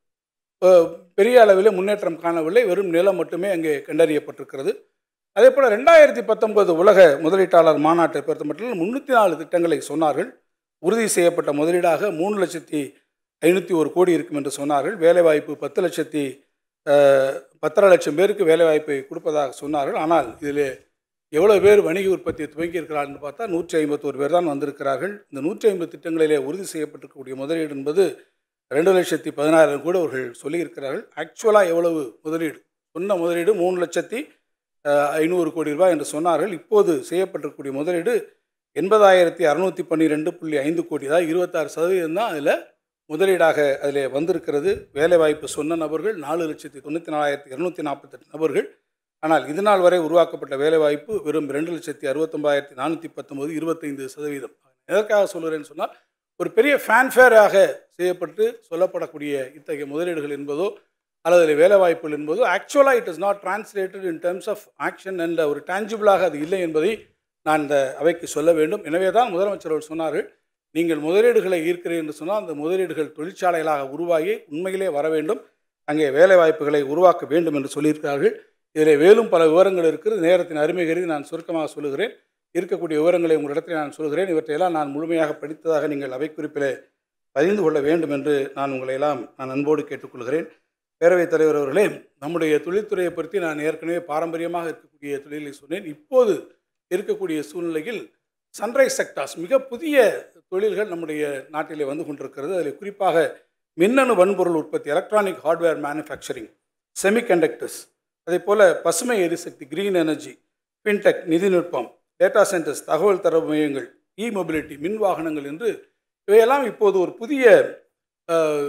அஹ், பெரிய அளவில் முன்னேற்றம் காணவில்லை வெறும் நிலம் மட்டுமே அங்கே கண்டறியப்பட்டிருக்கிறது அதே போல் ரெண்டாயிரத்தி பத்தொன்பது உலக முதலீட்டாளர் மாநாட்டை பொறுத்த மட்டும் முந்நூற்றி நாலு திட்டங்களை சொன்னார்கள் உறுதி செய்யப்பட்ட முதலீடாக மூணு லட்சத்தி ஐநூற்றி ஒரு கோடி இருக்கும் என்று சொன்னார்கள் வேலைவாய்ப்பு பத்து லட்சத்தி அஹ், பத்தரை லட்சம் பேருக்கு வேலைவாய்ப்பை கொடுப்பதாக சொன்னார்கள் ஆனால் இதில் எவ்வளோ பேர் வணிக உற்பத்தியை துவங்கி இருக்கிறார்கள் பார்த்தா நூற்றி ஐம்பத்தோரு பேர் தான் வந்திருக்கிறார்கள் இந்த நூற்றி ஐம்பது திட்டங்களிலே உறுதி செய்யப்பட்டிருக்கக்கூடிய முதலீடு என்பது ரெண்டு லட்சத்தி பதினாயிரம் கூட அவர்கள் சொல்லியிருக்கிறார்கள் ஆக்சுவலாக எவ்வளவு முதலீடு சொன்ன முதலீடு மூணு லட்சத்தி அஹ், ஐநூறு கோடி ரூபாய் என்று சொன்னார்கள் இப்போது செய்யப்பட்டிருக்கக்கூடிய முதலீடு எண்பதாயிரத்தி அறுநூற்றி பன்னிரெண்டு புள்ளி ஐந்து கோடி அதாவது இருபத்தாறு சதவீதம் தான் அதில் முதலீடாக அதில் வந்திருக்கிறது வேலைவாய்ப்பு சொன்ன நபர்கள் நாலு லட்சத்தி தொண்ணூற்றி நாலாயிரத்தி இரநூத்தி நாற்பத்தெட்டு நபர்கள் ஆனால் இது நாள் வரை உருவாக்கப்பட்ட வேலைவாய்ப்பு வெறும் ரெண்டு லட்சத்தி அறுபத்தொம்பதாயிரத்தி நானூற்றி பத்தொம்போது இருபத்தைந்து சதவீதம் எதற்காக சொல்கிறேன்னு சொன்னால் ஒரு பெரிய ஃபேன்ஃபேராக செய்யப்பட்டு சொல்லப்படக்கூடிய இத்தகைய முதலீடுகள் என்பதோ அல்லது அதில் வேலைவாய்ப்புகள் என்பதோ ஆக்சுவலாக it is not translated in terms of action என்ற ஒரு டேஞ்சிபிளாக அது இல்லை என்பதை நான் இந்த அவைக்கு சொல்ல வேண்டும் எனவே தான் முதலமைச்சர் அவர்கள் சொன்னார்கள் நீங்கள் முதலீடுகளை ஈர்க்கிறீர்கள் என்று சொன்னால் அந்த முதலீடுகள் தொழிற்சாலைகளாக உருவாகி உண்மையிலே வர வேண்டும் அங்கே வேலை வாய்ப்புகளை உருவாக்க வேண்டும் என்று சொல்லியிருக்கிறார்கள் இதில் மேலும் பல விவரங்கள் இருக்கிறது நேரத்தின் அருமை கருதி நான் சுருக்கமாக சொல்லுகிறேன் இருக்கக்கூடிய விவரங்களை உங்களிடத்தில் நான் சொல்கிறேன் இவற்றையெல்லாம் நான் முழுமையாக படித்ததாக நீங்கள் அவை குறிப்பில் பதிந்து கொள்ள வேண்டும் என்று நான் உங்களை எல்லாம் நான் அன்போடு கேட்டுக்கொள்கிறேன் பேரவைத் தலைவர் அவர்களே நம்முடைய தொழில்துறையை பற்றி நான் ஏற்கனவே பாரம்பரியமாக இருக்கக்கூடிய தொழிலை சொன்னேன் இப்போது இருக்கக்கூடிய சூழ்நிலையில் சன்ரைஸ் செக்டார்ஸ் மிக புதிய தொழில்கள் நம்முடைய நாட்டிலே வந்து கொண்டிருக்கிறது அதில் குறிப்பாக மின்னணு வன்பொருள் உற்பத்தி எலக்ட்ரானிக் ஹார்ட்வேர் மேனுஃபேக்சரிங் செமிகண்டக்டர்ஸ் அதே போல் பசுமை எரிசக்தி கிரீன் எனர்ஜி ஃபின்டெக் நிதிநுட்பம் டேட்டா சென்டர்ஸ் தகவல் தரவு மையங்கள் இ மொபிலிட்டி மின் வாகனங்கள் என்று இவையெல்லாம் இப்போது ஒரு புதிய அஹ்,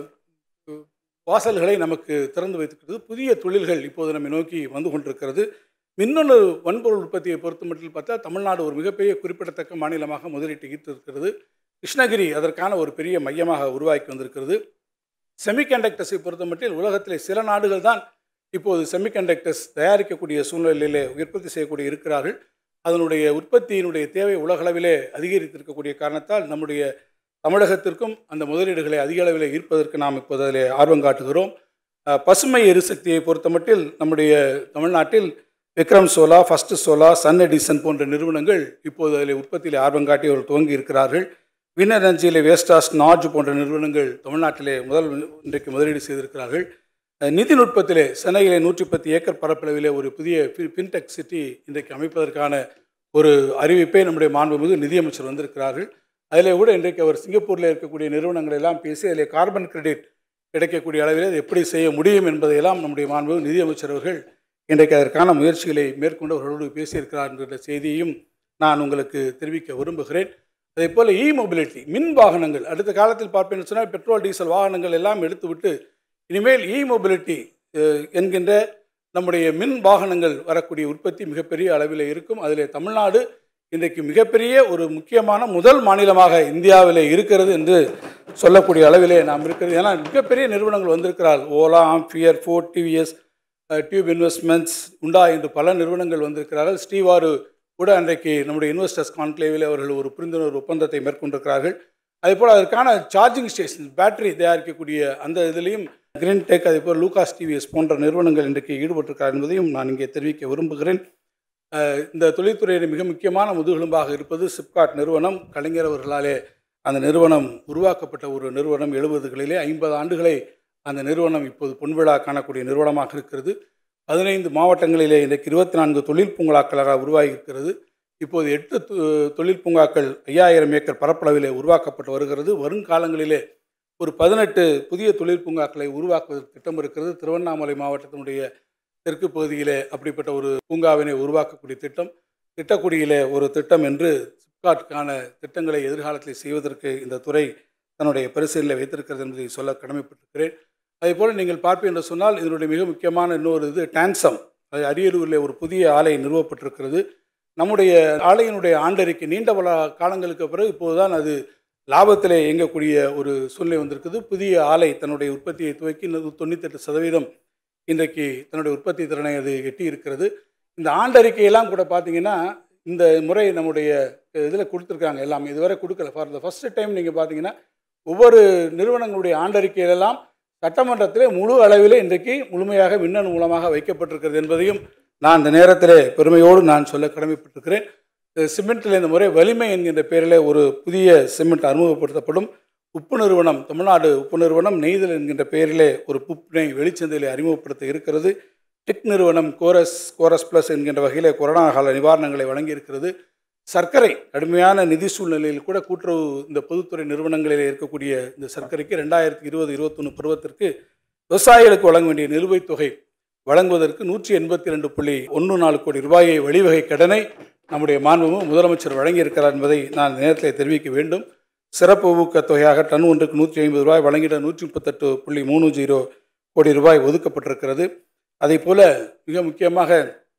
வாசல்களை நமக்கு திறந்து வைத்திருக்கிறது புதிய தொழில்கள் இப்போது நம்மை நோக்கி வந்து கொண்டிருக்கிறது மின்னணு வன்பொருள் உற்பத்தியை பொறுத்த மட்டும் பார்த்தா தமிழ்நாடு ஒரு மிகப்பெரிய குறிப்பிடத்தக்க மாநிலமாக முதலீட்டு ஈர்த்திருக்கிறது கிருஷ்ணகிரி அதற்கான ஒரு பெரிய மையமாக உருவாக்கி வந்திருக்கிறது செமிகண்டக்டர்ஸை பொறுத்த மட்டில் உலகத்திலே சில நாடுகள் தான் இப்போது செமிகண்டக்டர்ஸ் தயாரிக்கக்கூடிய சூழ்நிலையிலே உற்பத்தி செய்யக்கூடிய இருக்கிறார்கள் அதனுடைய உற்பத்தியினுடைய தேவை உலகளவிலே அதிகரித்திருக்கக்கூடிய காரணத்தால் நம்முடைய தமிழகத்திற்கும் அந்த முதலீடுகளை அதிக அளவில் ஈர்ப்பதற்கு நாம் இப்போது அதில் ஆர்வம் காட்டுகிறோம் அஹ், பசுமை எரிசக்தியை பொறுத்த மட்டில் நம்முடைய தமிழ்நாட்டில் Vikram Solar First Solar SunEdison போன்ற நிறுவனங்கள் இப்போது அதில் உற்பத்தியில் ஆர்வம் காட்டி அவர்கள் துவங்கி இருக்கிறார்கள் வின் எனர்ஜியிலே வேஸ்டாஸ் நார்ஜ் போன்ற நிறுவனங்கள் தமிழ்நாட்டிலே முதல் இன்றைக்கு முதலீடு செய்திருக்கிறார்கள் அஹ் நிதி நுட்பத்திலே சென்னையிலே நூற்றி பத்து ஏக்கர் பரப்பளவிலே ஒரு புதிய ஃபின்டெக் சிட்டி இன்றைக்கு அமைப்பதற்கான ஒரு அறிவிப்பை நம்முடைய மாண்புமிகு நிதியமைச்சர் வந்திருக்கிறார்கள் அதிலே கூட இன்றைக்கு அவர் சிங்கப்பூரில் இருக்கக்கூடிய நிறுவனங்கள் எல்லாம் பேசி அதில் கார்பன் கிரெடிட் கிடைக்கக்கூடிய அளவில் அதை எப்படி செய்ய முடியும் என்பதையெல்லாம் நம்முடைய மாண்புமிகு நிதியமைச்சர் அவர்கள் இன்றைக்கு அதற்கான முயற்சிகளை மேற்கொண்டு அவர்களோடு பேசியிருக்கிறார் என்ற செய்தியையும் நான் உங்களுக்கு தெரிவிக்க விரும்புகிறேன் அதே போல் இ மொபிலிட்டி மின் வாகனங்கள் அடுத்த காலத்தில் பார்ப்பேன்னு சொன்னால் பெட்ரோல் டீசல் வாகனங்கள் எல்லாம் எடுத்துவிட்டு இனிமேல் இ மொபிலிட்டி என்கின்ற நம்முடைய மின் வாகனங்கள் வரக்கூடிய உற்பத்தி மிகப்பெரிய அளவில் இருக்கும் அதில் தமிழ்நாடு இன்றைக்கு மிகப்பெரிய ஒரு முக்கியமான முதல் மாநிலமாக இந்தியாவில் இருக்கிறது என்று சொல்லக்கூடிய அளவிலே நாம் இருக்கிறது ஏன்னா மிகப்பெரிய நிறுவனங்கள் வந்திருக்கிறார் Ola Ampere Ford TVS tube இன்வெஸ்ட்மெண்ட்ஸ் உண்டா என்று பல நிறுவனங்கள் வந்திருக்கிறார்கள் ஸ்ரீவாரு கூட அன்றைக்கு நம்முடைய இன்வெஸ்டர்ஸ் கான்க்ளேவில் அவர்கள் ஒரு புரிந்துணர்வு ஒப்பந்தத்தை மேற்கொண்டிருக்கிறார்கள் அதேபோல் அதற்கான சார்ஜிங் ஸ்டேஷன் பேட்டரி தயாரிக்கக்கூடிய அந்த இதுலேயும் கிரீன் டெக் அதேபோல் லூகாஸ் டிவிஎஸ் போன்ற நிறுவனங்கள் இன்றைக்கு ஈடுபட்டிருக்கிறார் என்பதையும் நான் இங்கே தெரிவிக்க விரும்புகிறேன் அஹ் இந்த தொழில்துறையில் மிக முக்கியமான முதுகெலும்பாக இருப்பது சிப்காட் நிறுவனம் கலைஞர் அவர்களாலே அந்த நிறுவனம் உருவாக்கப்பட்ட ஒரு நிறுவனம் எழுபதுகளிலே ஐம்பது ஆண்டுகளை அந்த நிறுவனம் இப்போது பொன்விழா காணக்கூடிய நிறுவனமாக இருக்கிறது பதினைந்து மாவட்டங்களிலே இன்றைக்கு இருபத்தி நான்கு தொழில் பூங்காக்களாக உருவாகி இருக்கிறது இப்போது எட்டு தொ- தொழில் பூங்காக்கள் ஐயாயிரம் ஏக்கர் பரப்பளவிலே உருவாக்கப்பட்டு வருகிறது வருங்காலங்களிலே ஒரு பதினெட்டு புதிய தொழில் பூங்காக்களை உருவாக்குவதற்கு திட்டம் இருக்கிறது திருவண்ணாமலை மாவட்டத்தினுடைய தெற்கு பகுதியிலே அப்படிப்பட்ட ஒரு பூங்காவினை உருவாக்கக்கூடிய திட்டம் திட்டக்குடியிலே ஒரு திட்டம் என்று சிப்காட்டுக்கான திட்டங்களை எதிர்காலத்தில் செய்வதற்கு இந்த துறை தன்னுடைய பரிசீலனை வைத்திருக்கிறது என்பதை சொல்ல கடமைப்பட்டிருக்கிறேன் அதேபோல் நீங்கள் பார்ப்பீர்கள் என்று சொன்னால் இதனுடைய மிக முக்கியமான இன்னொரு இது டான்சம் அது அரியலூரில் ஒரு புதிய ஆலை நிறுவப்பட்டிருக்கிறது நம்முடைய ஆலையினுடைய ஆண்டறிக்கை நீண்ட பல காலங்களுக்கு பிறகு இப்போதுதான் அது லாபத்திலே இயங்கக்கூடிய ஒரு சூழ்நிலை வந்திருக்குது புதிய ஆலை தன்னுடைய உற்பத்தியை துவக்கி இன்னும் தொண்ணூத்தெட்டு சதவீதம் இன்றைக்கு தன்னுடைய உற்பத்தி திறனை அது எட்டி இருக்கிறது இந்த ஆண்டறிக்கையெல்லாம் கூட பார்த்தீங்கன்னா இந்த முறை நம்முடைய இதில் கொடுத்துருக்காங்க எல்லாமே இதுவரை கொடுக்கல ஃபார் த ஃபஸ்ட்டு டைம் நீங்கள் பார்த்தீங்கன்னா ஒவ்வொரு நிறுவனங்களுடைய ஆண்டறிக்கையிலெல்லாம் சட்டமன்றத்திலே முழு அளவிலே இன்றைக்கு முழுமையாக மின்னணு மூலமாக வைக்கப்பட்டிருக்கிறது என்பதையும் நான் இந்த நேரத்திலே பெருமையோடு நான் சொல்ல கடமைப்பட்டிருக்கிறேன் இந்த சிமெண்ட்டில் இந்த முறை வலிமை என்கின்ற பெயரில் ஒரு புதிய சிமெண்ட் அறிமுகப்படுத்தப்படும் உப்பு நிறுவனம் தமிழ்நாடு உப்பு நிறுவனம் நெய்தல் என்கின்ற பெயரிலே ஒரு புப்பினை வெளிச்சந்தையில் அறிமுகப்படுத்த இருக்கிறது டெக் நிறுவனம் கோரஸ் கோரஸ் ப்ளஸ் என்கின்ற வகையில் கொரோனா கால நிவாரணங்களை வழங்கியிருக்கிறது சர்க்கரை கடுமையான நிதி சூழ்நிலையில் கூட கூட்டுறவு இந்த பொதுத்துறை நிறுவனங்களில் இருக்கக்கூடிய இந்த சர்க்கரைக்கு ரெண்டாயிரத்தி இருபது இருபத்தொன்று பருவத்திற்கு விவசாயிகளுக்கு வழங்க வேண்டிய நிலுவைத் தொகை வழங்குவதற்கு நூற்றி எண்பத்தி ரெண்டு புள்ளி ஒன்று நாலு கோடி ரூபாயை வழிவகை கடனை நம்முடைய மாண்புமிகு முதலமைச்சர் வழங்கியிருக்கிறார் என்பதை நான் இந்த நேரத்தில் தெரிவிக்க வேண்டும் சிறப்பு ஊக்கத் தொகையாக டன் ஒன்றுக்கு நூற்றி ஐம்பது ரூபாய் வழங்கிட நூற்றி முப்பத்தெட்டு புள்ளி மூணு ஜீரோ கோடி ரூபாய் ஒதுக்கப்பட்டிருக்கிறது அதே போல மிக முக்கியமாக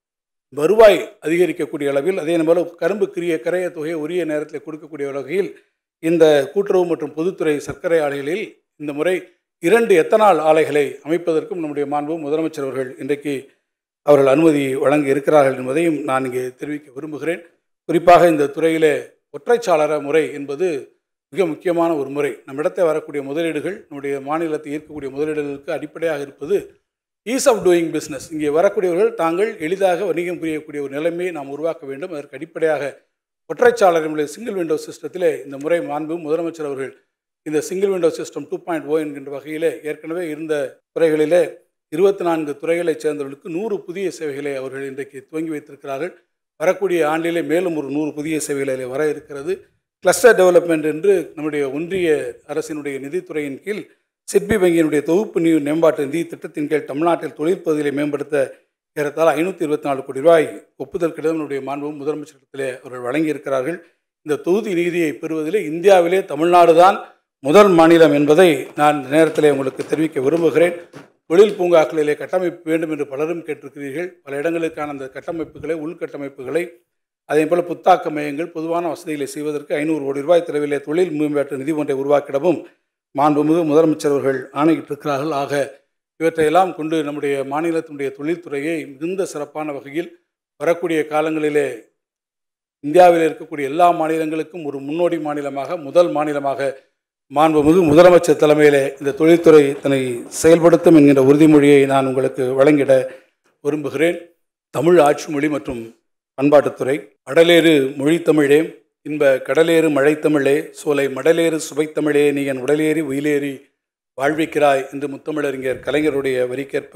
வருவாய் அதிகரிக்கக்கூடிய அளவில் அதே போல கரும்பு கிரிய கரைய தொகையை உரிய நேரத்தில் கொடுக்கக்கூடிய வகையில் இந்த கூட்டுறவு மற்றும் பொதுத்துறை சர்க்கரை ஆலைகளில் இந்த முறை இரண்டு எத்தனால் ஆலைகளை அமைப்பதற்கும் நம்முடைய மாண்பு முதலமைச்சர் அவர்கள் இன்றைக்கு அவர்கள் அனுமதி வழங்கி இருக்கிறார்கள் என்பதையும் நான் இங்கே தெரிவிக்க விரும்புகிறேன் குறிப்பாக இந்த துறையிலே ஒற்றைச்சாளர முறை என்பது மிக முக்கியமான ஒரு முறை நம்மிடத்தை வரக்கூடிய முதலீடுகள் நம்முடைய மாநிலத்தை ஈர்க்கக்கூடிய முதலீடுகளுக்கு அடிப்படையாக இருப்பது ஈஸ் ஆஃப் டூயிங் பிஸ்னஸ் இங்கே வரக்கூடியவர்கள் தாங்கள் எளிதாக வணிகம் புரியக்கூடிய ஒரு நிலைமையை நாம் உருவாக்க வேண்டும் அதற்கு அடிப்படையாக ஒற்றைச்சாளர்களுடைய சிங்கிள் விண்டோ சிஸ்டத்திலே இந்த முறை மாண்பு முதலமைச்சர் அவர்கள் இந்த single window system two point O என்கின்ற வகையிலே ஏற்கனவே இருந்த துறைகளிலே இருபத்தி நான்கு துறைகளைச் சேர்ந்தவர்களுக்கு நூறு புதிய சேவைகளை அவர்கள் இன்றைக்கு துவங்கி வைத்திருக்கிறார்கள் வரக்கூடிய ஆண்டிலே மேலும் ஒரு நூறு புதிய சேவைகளை வர இருக்கிறது கிளஸ்டர் டெவலப்மெண்ட் என்று நம்முடைய ஒன்றிய அரசினுடைய நிதித்துறையின் கீழ் சிட்பி வங்கியினுடைய தொகுப்பு நீர் மேம்பாட்டு நிதி திட்டத்தின் கீழ் தமிழ்நாட்டில் தொழில் பகுதிகளை மேம்படுத்த ஏறத்தாழ ஐநூற்றி இருபத்தி நாலு கோடி ரூபாய் ஒப்புதல் கடிதம் மாண்பும் முதலமைச்சரிடத்திலே அவர்கள் வழங்கியிருக்கிறார்கள் இந்த தொகுதி நிதியை பெறுவதிலே இந்தியாவிலே தமிழ்நாடு தான் முதல் மாநிலம் என்பதை நான் இந்த நேரத்திலே உங்களுக்கு தெரிவிக்க விரும்புகிறேன் தொழில் பூங்காக்களிலே கட்டமைப்பு வேண்டும் என்று பலரும் கேட்டிருக்கிறீர்கள் பல இடங்களுக்கான அந்த கட்டமைப்புகளை உள்கட்டமைப்புகளை அதே போல் புத்தாக்க மையங்கள் பொதுவான வசதிகளை செய்வதற்கு ஐநூறு கோடி ரூபாய் செலவிலே தொழில் மேம்பாட்டு நிதி ஒன்றை உருவாக்கிடவும் மாண்புமிகு முதலமைச்சர் அவர்கள் ஆணையிட்டிருக்கிறார்கள் ஆக இவற்றையெல்லாம் கொண்டு நம்முடைய மாநிலத்தினுடைய தொழில்துறையை மிகுந்த சிறப்பான வகையில் வரக்கூடிய காலங்களிலே இந்தியாவில் இருக்கக்கூடிய எல்லா மாநிலங்களுக்கும் ஒரு முன்னோடி மாநிலமாக முதல் மாநிலமாக மாண்புமிகு முதலமைச்சர் தலைமையிலே இந்த தொழில்துறை தன்னை செயல்படுத்தும் என்கின்ற உறுதிமொழியை நான் உங்களுக்கு வழங்கிட விரும்புகிறேன் தமிழ் ஆட்சி மொழி மற்றும் பண்பாட்டுத்துறை அடலேறு மொழித்தமிழே இன்ப கடலேறு மழைத்தமிழே சோலை மடலேறு சுவைத்தமிழே நீ என் உடலேறி உயிலேறி வாழ்விக்கிறாய் என்று முத்தமிழறிஞர் கலைஞருடைய வரிக்கேற்ப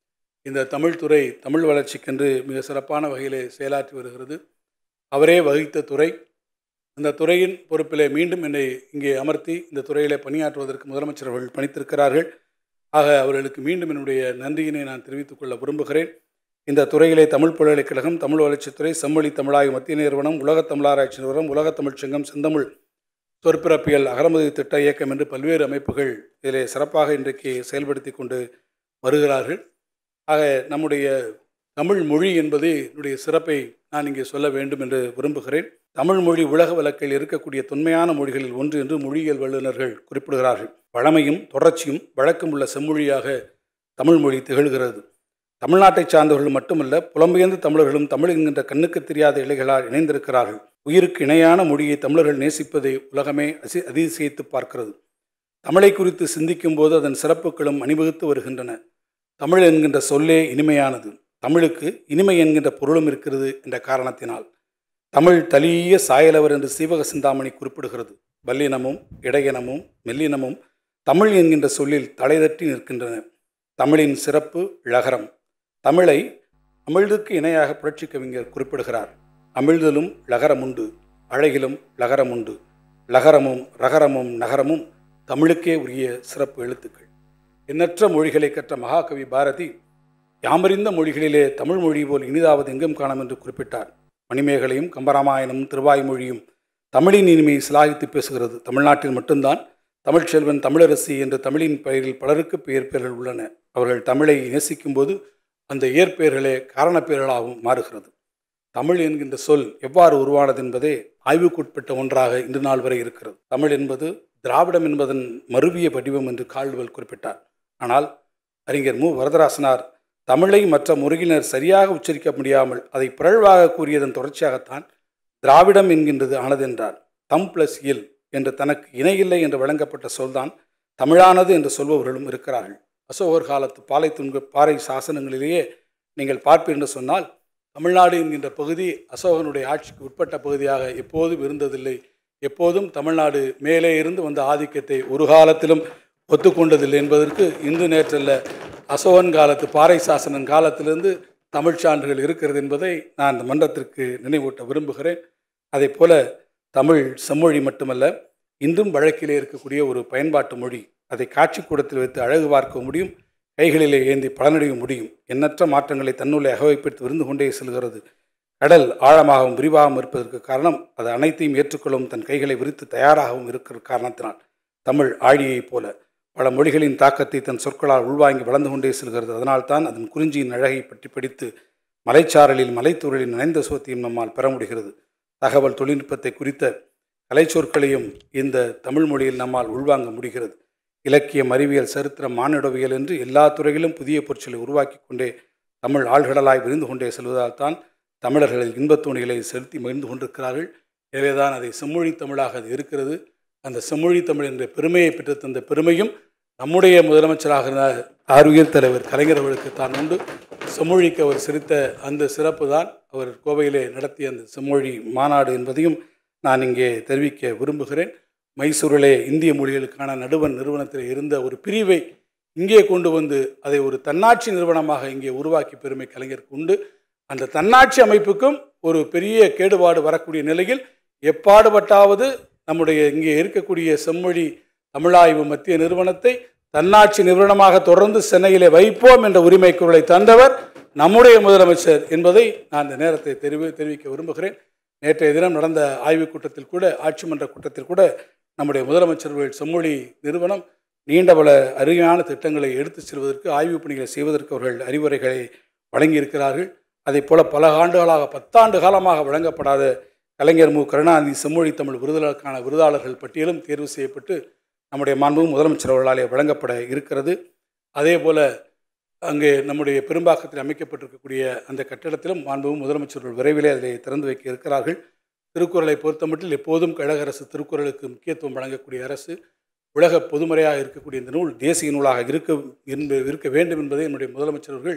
இந்த தமிழ்துறை தமிழ் வளர்ச்சிக்கென்று மிக சிறப்பான வகையிலே செயலாற்றி வருகிறது அவரே வகித்த துறை அந்த துறையின் பொறுப்பிலே மீண்டும் என்னை இங்கே அமர்த்தி இந்த துறையிலே பணியாற்றுவதற்கு முதலமைச்சர் அவர்கள் பணித்திருக்கிறார்கள் ஆக அவர்களுக்கு மீண்டும் என்னுடைய நன்றியினை நான் தெரிவித்துக் கொள்ள விரும்புகிறேன் இந்த துறையிலே தமிழ் பல்கலைக்கழகம் தமிழ் வளர்ச்சித்துறை செம்மொழி தமிழாய்வு மத்திய நிறுவனம் உலகத் தமிழாராய்ச்சி நிறுவனம் உலகத் தமிழ்ச் சங்கம் செந்தமிழ் சொற்பிறப்பியல் அகரமதி திட்ட இயக்கம் என்று பல்வேறு அமைப்புகள் இதிலே சிறப்பாக இன்றைக்கு செயல்படுத்தி கொண்டு வருகிறார்கள் ஆக நம்முடைய தமிழ் மொழி என்பது என்னுடைய சிறப்பை நான் இங்கே சொல்ல வேண்டும் என்று விரும்புகிறேன் தமிழ் மொழி உலக வழக்கில் இருக்கக்கூடிய தொன்மையான மொழிகளில் ஒன்று என்று மொழியியல் வல்லுநர்கள் குறிப்பிடுகிறார்கள் பழமையும் தொடர்ச்சியும் வழக்கம் உள்ள செம்மொழியாக தமிழ் மொழி திகழ்கிறது தமிழ்நாட்டை சார்ந்தவர்கள் மட்டுமல்ல புலம்பெயர்ந்த தமிழர்களும் தமிழ் என்கின்ற கண்ணுக்கு தெரியாத இலைகளால் இணைந்திருக்கிறார்கள் உயிருக்கு இணையான மொழியை தமிழர்கள் நேசிப்பதை உலகமே அசி அதிசயித்து பார்க்கிறது தமிழை குறித்து சிந்திக்கும் போது அதன் சிறப்புகளும் அணிவகுத்து வருகின்றன தமிழ் என்கின்ற சொல்லே இனிமையானது தமிழுக்கு இனிமை என்கின்ற பொருளும் இருக்கிறது என்ற காரணத்தினால் தமிழ் தலிய சாயலவர் என்று சீவக சிந்தாமணி குறிப்பிடுகிறது வல்லினமும் இடையினமும் மெல்லினமும் தமிழ் என்கின்ற சொல்லில் தலைதட்டி நிற்கின்றன தமிழின் சிறப்பு ழகரம் தமிழை அமிழ்துக்கு இணையாக புரட்சி கவிஞர் குறிப்பிடுகிறார் அமிழ்தலும் லகரம் உண்டு அழகிலும் லகரம் உண்டு லகரமும் ரகரமும் நகரமும் தமிழுக்கே உரிய சிறப்பு எழுத்துக்கள் எண்ணற்ற மொழிகளை கற்ற மகாகவி பாரதி யாமறிந்த மொழிகளிலே தமிழ் மொழி போல் இனிதாவது எங்கும் காணம் என்று குறிப்பிட்டார் மணிமேகலையும் கம்பராமாயணமும் திருவாய்மொழியும் தமிழின் இனிமையை சிலாகித்து பேசுகிறது தமிழ்நாட்டில் மட்டும்தான் தமிழ்ச்செல்வன் தமிழரசி என்ற தமிழின் பெயரில் பலருக்கு பெயர் பெயர்கள் உள்ளன அவர்கள் தமிழை நேசிக்கும் போது அந்த இயற்பெயர்களே காரணப்பெயர்களாகவும் மாறுகிறது தமிழ் என்கின்ற சொல் எவ்வாறு உருவானது என்பதே ஆய்வுக்குட்பட்ட ஒன்றாக இன்று நாள் வரை இருக்கிறது தமிழ் என்பது திராவிடம் என்பதன் மருவிய வடிவம் என்று கால்டுவல் குறிப்பிட்டார் ஆனால் அறிஞர் மு வரதராசனார் தமிழை மற்ற முருகினர் சரியாக உச்சரிக்க முடியாமல் அதை பிறழ்வாக கூறியதன் தொடர்ச்சியாகத்தான் திராவிடம் என்கின்றது ஆனது என்றார் தம் பிளஸ் இல் என்று தனக்கு இணையில்லை என்று வழங்கப்பட்ட சொல்தான் தமிழானது என்று சொல்பவர்களும் இருக்கிறார்கள் அசோகர் காலத்து பாலை துண்க பாறை சாசனங்களிலேயே நீங்கள் பார்ப்பீர் என்று சொன்னால் தமிழ்நாடு என்கின்ற பகுதி அசோகனுடைய ஆட்சிக்கு உட்பட்ட பகுதியாக எப்போதும் இருந்ததில்லை எப்போதும் தமிழ்நாடு மேலே இருந்து வந்த ஆதிக்கத்தை ஒரு காலத்திலும் ஒத்துக்கொண்டதில்லை என்பதற்கு இன்று நேற்றல்ல அசோகன் காலத்து பாறை சாசனன் காலத்திலிருந்து தமிழ் சான்றுகள் இருக்கிறது என்பதை நான் இந்த மன்றத்திற்கு நினைவூட்ட விரும்புகிறேன் அதே போல தமிழ் செம்மொழி மட்டுமல்ல இன்றும் வழக்கிலே இருக்கக்கூடிய ஒரு பயன்பாட்டு மொழி அதை காட்சி கூடத்தில் வைத்து அழகு பார்க்க முடியும் கைகளிலே ஏந்தி பலனடைய முடியும் எண்ணற்ற மாற்றங்களை தன்னுள்ளே அகவைப்படுத்தி விருந்து கொண்டே செல்கிறது கடல் ஆழமாகவும் விரிவாகவும் இருப்பதற்கு காரணம் அது அனைத்தையும் ஏற்றுக்கொள்ளும் தன் கைகளை விரித்து தயாராகவும் இருக்கிற காரணத்தினால் தமிழ் ஆழியைப் போல பல மொழிகளின் தாக்கத்தை தன் சொற்களால் உள்வாங்கி வளர்ந்து கொண்டே செல்கிறது அதனால்தான் அதன் குறிஞ்சியின் அழகை பற்றி படித்து மலைச்சாரலில் மலைத்தூரலின் நனைந்த சோத்தையும் நம்மால் பெற முடிகிறது தகவல் தொழில்நுட்பத்தை குறித்த கலைச்சொற்களையும் இந்த தமிழ் மொழியில் நம்மால் உள்வாங்க முடிகிறது இலக்கியம் அறிவியல் சரித்திரம் மானிடவியல் என்று எல்லா துறையிலும் புதிய பொருட்களை உருவாக்கி கொண்டே தமிழ் ஆழ்கடலாய் விரிந்து கொண்டே செல்வதால் தான் தமிழர்கள் இன்பத் தோணிகளை செலுத்தி மகிழ்ந்து கொண்டிருக்கிறார்கள் எனவேதான் அதை செம்மொழி தமிழாக அது இருக்கிறது அந்த செம்மொழி தமிழ் என்ற பெருமையை பெற்று தந்த பெருமையும் நம்முடைய முதலமைச்சராக இருந்த ஆர்வியல் தலைவர் கலைஞர் அவர்களுக்கு தான் உண்டு செம்மொழிக்கு அவர் சிரித்த அந்த சிறப்பு தான் அவர் கோவையிலே நடத்திய அந்த செம்மொழி மாநாடு என்பதையும் நான் இங்கே தெரிவிக்க விரும்புகிறேன் மைசூரிலே இந்திய மொழிகளுக்கான நடுவன் நிறுவனத்தில் இருந்த ஒரு பிரிவை இங்கே கொண்டு வந்து அதை ஒரு தன்னாட்சி நிறுவனமாக இங்கே உருவாக்கி பெருமை கலைஞருக்கு உண்டு அந்த தன்னாட்சி அமைப்புக்கும் ஒரு பெரிய கேடுபாடு வரக்கூடிய நிலையில் எப்பாடுபட்டாவது நம்முடைய இங்கே இருக்கக்கூடிய செம்மொழி தமிழாய்வு மத்திய நிறுவனத்தை தன்னாட்சி நிறுவனமாக தொடர்ந்து சென்னையிலே வைப்போம் என்ற உரிமை குரலை தந்தவர் நம்முடைய முதலமைச்சர் என்பதை நான் இந்த நேரத்தை தெரிவி தெரிவிக்க விரும்புகிறேன் நேற்றைய தினம் நடந்த ஆய்வுக் கூட்டத்தில் கூட ஆட்சி மன்ற கூட்டத்தில் கூட நம்முடைய முதலமைச்சர்கள் செம்மொழி நிறுவனம் நீண்ட பல அருமையான திட்டங்களை எடுத்துச் செல்வதற்கு ஆய்வுப் பணிகளை செய்வதற்கு அவர்கள் அறிவுரைகளை வழங்கியிருக்கிறார்கள் அதே போல பல ஆண்டுகளாக பத்தாண்டு காலமாக வழங்கப்படாத கலைஞர் மு கருணாநிதி செம்மொழி தமிழ் விருதுகளுக்கான விருதாளர்கள் பட்டியலும் தேர்வு செய்யப்பட்டு நம்முடைய மாண்பு முதலமைச்சர் அவர்களாலே வழங்கப்பட இருக்கிறது அதே போல அங்கே நம்முடைய பெரும்பாக்கத்தில் அமைக்கப்பட்டிருக்கக்கூடிய அந்த கட்டிடத்திலும் மாண்பு முதலமைச்சர்கள் விரைவிலே அதை திறந்து வைக்க இருக்கிறார்கள் திருக்குறளை பொறுத்தமட்டில் எப்போதும் கழக அரசு திருக்குறளுக்கு முக்கியத்துவம் வழங்கக்கூடிய அரசு உலக பொதுமறையாக இருக்கக்கூடிய இந்த நூல் தேசிய நூலாக இருக்க என்ப- இருக்க வேண்டும் என்பதை என்னுடைய முதலமைச்சர்கள்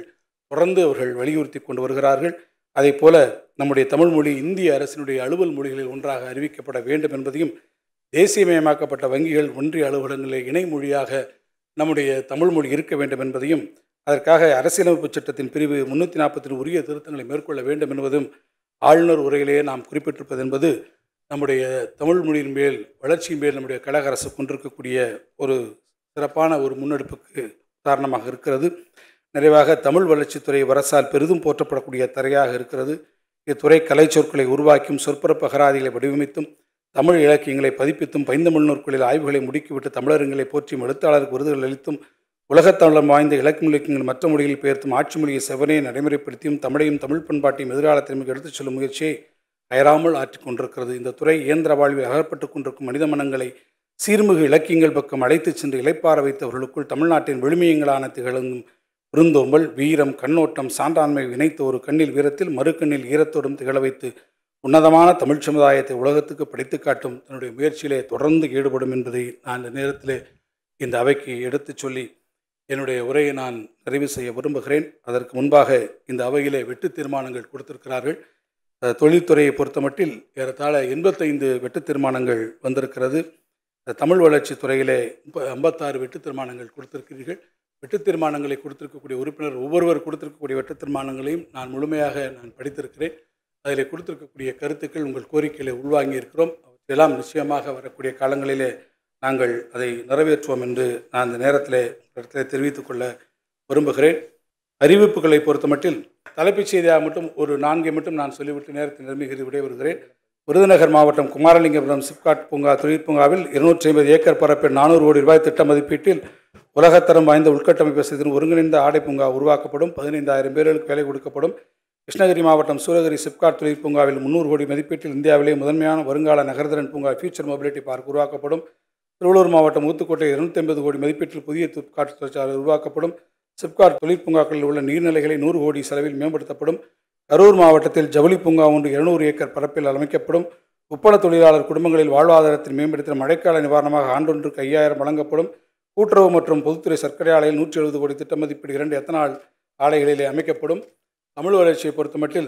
தொடர்ந்து அவர்கள் வலியுறுத்தி கொண்டு வருகிறார்கள் அதே போல நம்முடைய தமிழ் மொழி இந்திய அரசினுடைய அலுவல் மொழிகளில் ஒன்றாக அறிவிக்கப்பட வேண்டும் என்பதையும் தேசியமயமாக்கப்பட்ட வங்கிகள் ஒன்றிய அலுவலகங்களில் இணை மொழியாக நம்முடைய தமிழ் மொழி இருக்க வேண்டும் என்பதையும் அதற்காக அரசியலமைப்பு சட்டத்தின் பிரிவு முன்னூற்றி நாற்பத்தி உரிய திருத்தங்களை மேற்கொள்ள வேண்டும் என்பதும் ஆளுநர் உரையிலேயே நாம் குறிப்பிட்டிருப்பது என்பது நம்முடைய தமிழ் மொழியின் மேல் வளர்ச்சியின் மேல் நம்முடைய கழக அரசு கொண்டிருக்கக்கூடிய ஒரு சிறப்பான ஒரு முன்னெடுப்புக்கு உதாரணமாக இருக்கிறது நிறைவாக தமிழ் வளர்ச்சித்துறை அரசால் பெரிதும் போற்றப்படக்கூடிய துறையாக இருக்கிறது இத்துறை கலை சொற்களை உருவாக்கியும் சொற்பரப்பு அகராதிகளை வடிவமைத்தும் தமிழ் இலக்கியங்களை பதிப்பித்தும் பைந்தமிழ் நூற்களில் ஆய்வுகளை முடுக்கிவிட்டு தமிழர்களை போற்றியும் எழுத்தாளருக்கு விருதுகள் அளித்தும் உலகத்தமிழம் வாய்ந்த இலக்கிய இலக்கியங்கள் மற்ற மொழியில் பெயர்த்தும் ஆட்சி மொழியை செவனையை நடைமுறைப்படுத்தியும் தமிழையும் தமிழ் பண்பாட்டையும் எதிர்காலத்திற்கு எடுத்துச் செல்லும் முயற்சியை அயராமல் ஆற்றிக் கொண்டிருக்கிறது இந்த துறை இயந்திர வாழ்வில் அகப்பட்டு கொண்டிருக்கும் மனித மனங்களை சீர்மிகு இலக்கியங்கள் பக்கம் அழைத்துச் சென்று இளைப்பார வைத்தவர்களுக்குள் தமிழ்நாட்டின் விழுமியங்களான திகழும் விருந்தோம்பல் வீரம் கண்ணோட்டம் சான்றாண்மை இணைத்த ஒரு கண்ணில் வீரத்தில் மறு கண்ணில் ஈரத்தோடும் திகழ வைத்து உன்னதமான தமிழ் சமுதாயத்தை உலகத்துக்கு படித்து காட்டும் தன்னுடைய முயற்சியிலே தொடர்ந்து ஈடுபடும் என்பதை நான் இந்த நேரத்திலே இந்த அவைக்கு எடுத்துச் சொல்லி என்னுடைய உரையை நான் நிறைவு செய்ய விரும்புகிறேன் அதற்கு முன்பாக இந்த அவையிலே வெட்டு தீர்மானங்கள் கொடுத்திருக்கிறார்கள் அஹ், தொழில்துறையை பொறுத்தமட்டில் ஏறத்தாழ எண்பத்தைந்து வெட்டு தீர்மானங்கள் வந்திருக்கிறது அஹ், தமிழ் வளர்ச்சி துறையிலே முப்ப ஐம்பத்தாறு வெட்டு தீர்மானங்கள் கொடுத்திருக்கிறீர்கள் வெட்டு தீர்மானங்களை கொடுத்திருக்கக்கூடிய உறுப்பினர் ஒவ்வொருவர் கொடுத்திருக்கக்கூடிய வெட்டு தீர்மானங்களையும் நான் முழுமையாக நான் படித்திருக்கிறேன் அதில் கொடுத்திருக்கக்கூடிய கருத்துக்கள் உங்கள் கோரிக்கைகளை உள்வாங்கி இருக்கிறோம் அவற்றையெல்லாம் நிச்சயமாக வரக்கூடிய காலங்களிலே நாங்கள் அதை நிறைவேற்றுவோம் என்று நான் இந்த நேரத்திலே இடத்திலே தெரிவித்துக் கொள்ள விரும்புகிறேன் அறிவிப்புகளை பொறுத்தமட்டில் தலைப்புச் செய்தியாக மட்டும் ஒரு நான்கை மட்டும் நான் சொல்லிவிட்டு நேரத்தை நிரம்பிகிறது விடைபெறுகிறேன் விருதுநகர் மாவட்டம் குமாரலிங்கபுரம் சிப்காட் பூங்கா தொழிற்பூங்காவில் இருநூற்றி ஐம்பது ஏக்கர் பரப்பில் நானூறு கோடி ரூபாய் திட்ட மதிப்பீட்டில் உலகத்தரம் வாய்ந்த உள்கட்டமைப்பு வசதியின் ஒருங்கிணைந்த ஆடை பூங்கா உருவாக்கப்படும் பதினைந்தாயிரம் பேர்களுக்கு வேலை கொடுக்கப்படும் கிருஷ்ணகிரி மாவட்டம் சூரகிரி சிப்காட் தொழில் பூங்காவில் முந்நூறு கோடி மதிப்பீட்டில் இந்தியாவிலே முதன்மையான வருங்கால நகர்திறன் பூங்கா ஃபியூச்சர் மொபிலிட்டி பார்க் உருவாக்கப்படும் திருவள்ளூர் மாவட்டம் ஊத்துக்கோட்டை இருநூத்தி ஐம்பது கோடி மதிப்பீட்டில் புதிய சிப்காட் தொழிற்சாலை உருவாக்கப்படும் சிப்காட் தொழில் பூங்காக்களில் உள்ள நீர்நிலைகளை நூறு கோடி செலவில் மேம்படுத்தப்படும் கரூர் மாவட்டத்தில் ஜவுளி பூங்கா ஒன்று இருநூறு ஏக்கர் பரப்பில் அமைக்கப்படும் உப்பள தொழிலாளர் குடும்பங்களில் வாழ்வாதாரத்தை மேம்படுத்த மழைக்கால நிவாரணமாக ஆண்டொன்றுக்கு ஐயாயிரம் வழங்கப்படும் கூட்டுறவு மற்றும் பொதுத்துறை சர்க்கரை ஆலையில் நூற்றி எழுபது கோடி திட்ட மதிப்பீடு இரண்டு எத்தனால் ஆலைகளிலே அமைக்கப்படும் தமிழ் வளர்ச்சியை பொறுத்தமட்டில்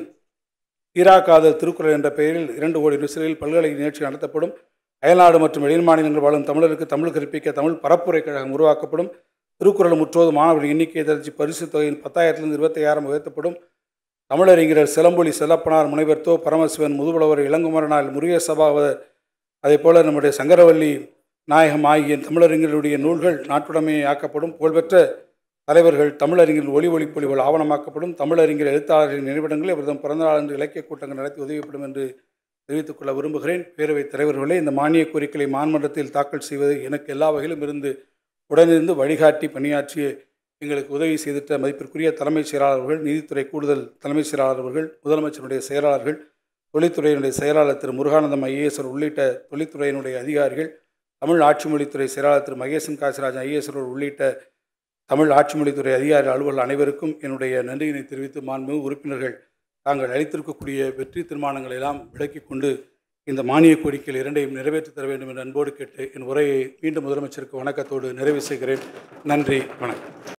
ஈராக்காதல் திருக்குறள் என்ற பெயரில் இரண்டு கோடி நிசிலில் பல்கலை நிகழ்ச்சி நடத்தப்படும் அயல்நாடு மற்றும் வெளி மாநிலங்கள் வாழும் தமிழருக்கு தமிழ் கற்பிக்க தமிழ் பரப்புரை கழகம் உருவாக்கப்படும் திருக்குறள் முற்றோது மாணவர்கள் எண்ணிக்கையை தரிசி பரிசு தொகையின் பத்தாயிரத்திலிருந்து இருபத்தையாயிரம் உயர்த்தப்படும் தமிழறிஞர் சிலம்பொலி செல்லப்பனார் முனைவர் தோ பரமசிவன் முதுபுலவர் இளங்குமரனால் முருகே சபாவதர் அதே போல நம்முடைய சங்கரவல்லி நாயகம் ஆகிய தமிழறிஞர்களுடைய நூல்கள் நாட்டுடைமையை ஆக்கப்படும் புகழ்பெற்ற தலைவர்கள் தமிழறிஞர் ஒளி ஒளிப்பொலிகள் ஆவணமாக்கப்படும் தமிழறிஞர் எழுத்தாளர்களின் நினைவிடங்களில் இவர்தம் பிறந்தநாள் என்று இலக்கிய கூட்டங்கள் நடத்தி உதவிப்படும் என்று தெரிவித்துக் கொள்ள விரும்புகிறேன் பேரவைத் தலைவர்களே இந்த மானிய கோரிக்கைகளை மான்மன்றத்தில் தாக்கல் செய்வது எனக்கு எல்லா வகையிலும் இருந்து உடனிருந்து வழிகாட்டி பணியாற்றிய எங்களுக்கு உதவி செய்திட்ட மதிப்பிற்குரிய தலைமைச் செயலாளர்கள் நீதித்துறை கூடுதல் தலைமைச் செயலாளர் அவர்கள் முதலமைச்சருடைய செயலாளர்கள் தொழில்துறையினுடைய செயலாளர் திரு முருகானந்தம் ஐஏஎஸ்வர் உள்ளிட்ட தொழில்துறையினுடைய அதிகாரிகள் தமிழ் ஆட்சி மொழித்துறை செயலாளர் திரு மகேசன் காசிராஜன் ஐஏஎஸ்வர் உள்ளிட்ட தமிழ் ஆட்சி மொழித்துறை அதிகாரி அலுவலர் அனைவருக்கும் என்னுடைய நன்றியினை தெரிவித்து மாண்புமிகு உறுப்பினர்கள் தாங்கள் அளித்திருக்கக்கூடிய வெற்றி தீர்மானங்களை எல்லாம் விலக்கிக் கொண்டு இந்த மானிய கோரிக்கைகள் இரண்டையும் நிறைவேற்றித் தர வேண்டும் என்று அன்போடு கேட்டு என் உரையை மீண்டும் முதலமைச்சருக்கு வணக்கத்தோடு நிறைவு செய்கிறேன் நன்றி வணக்கம்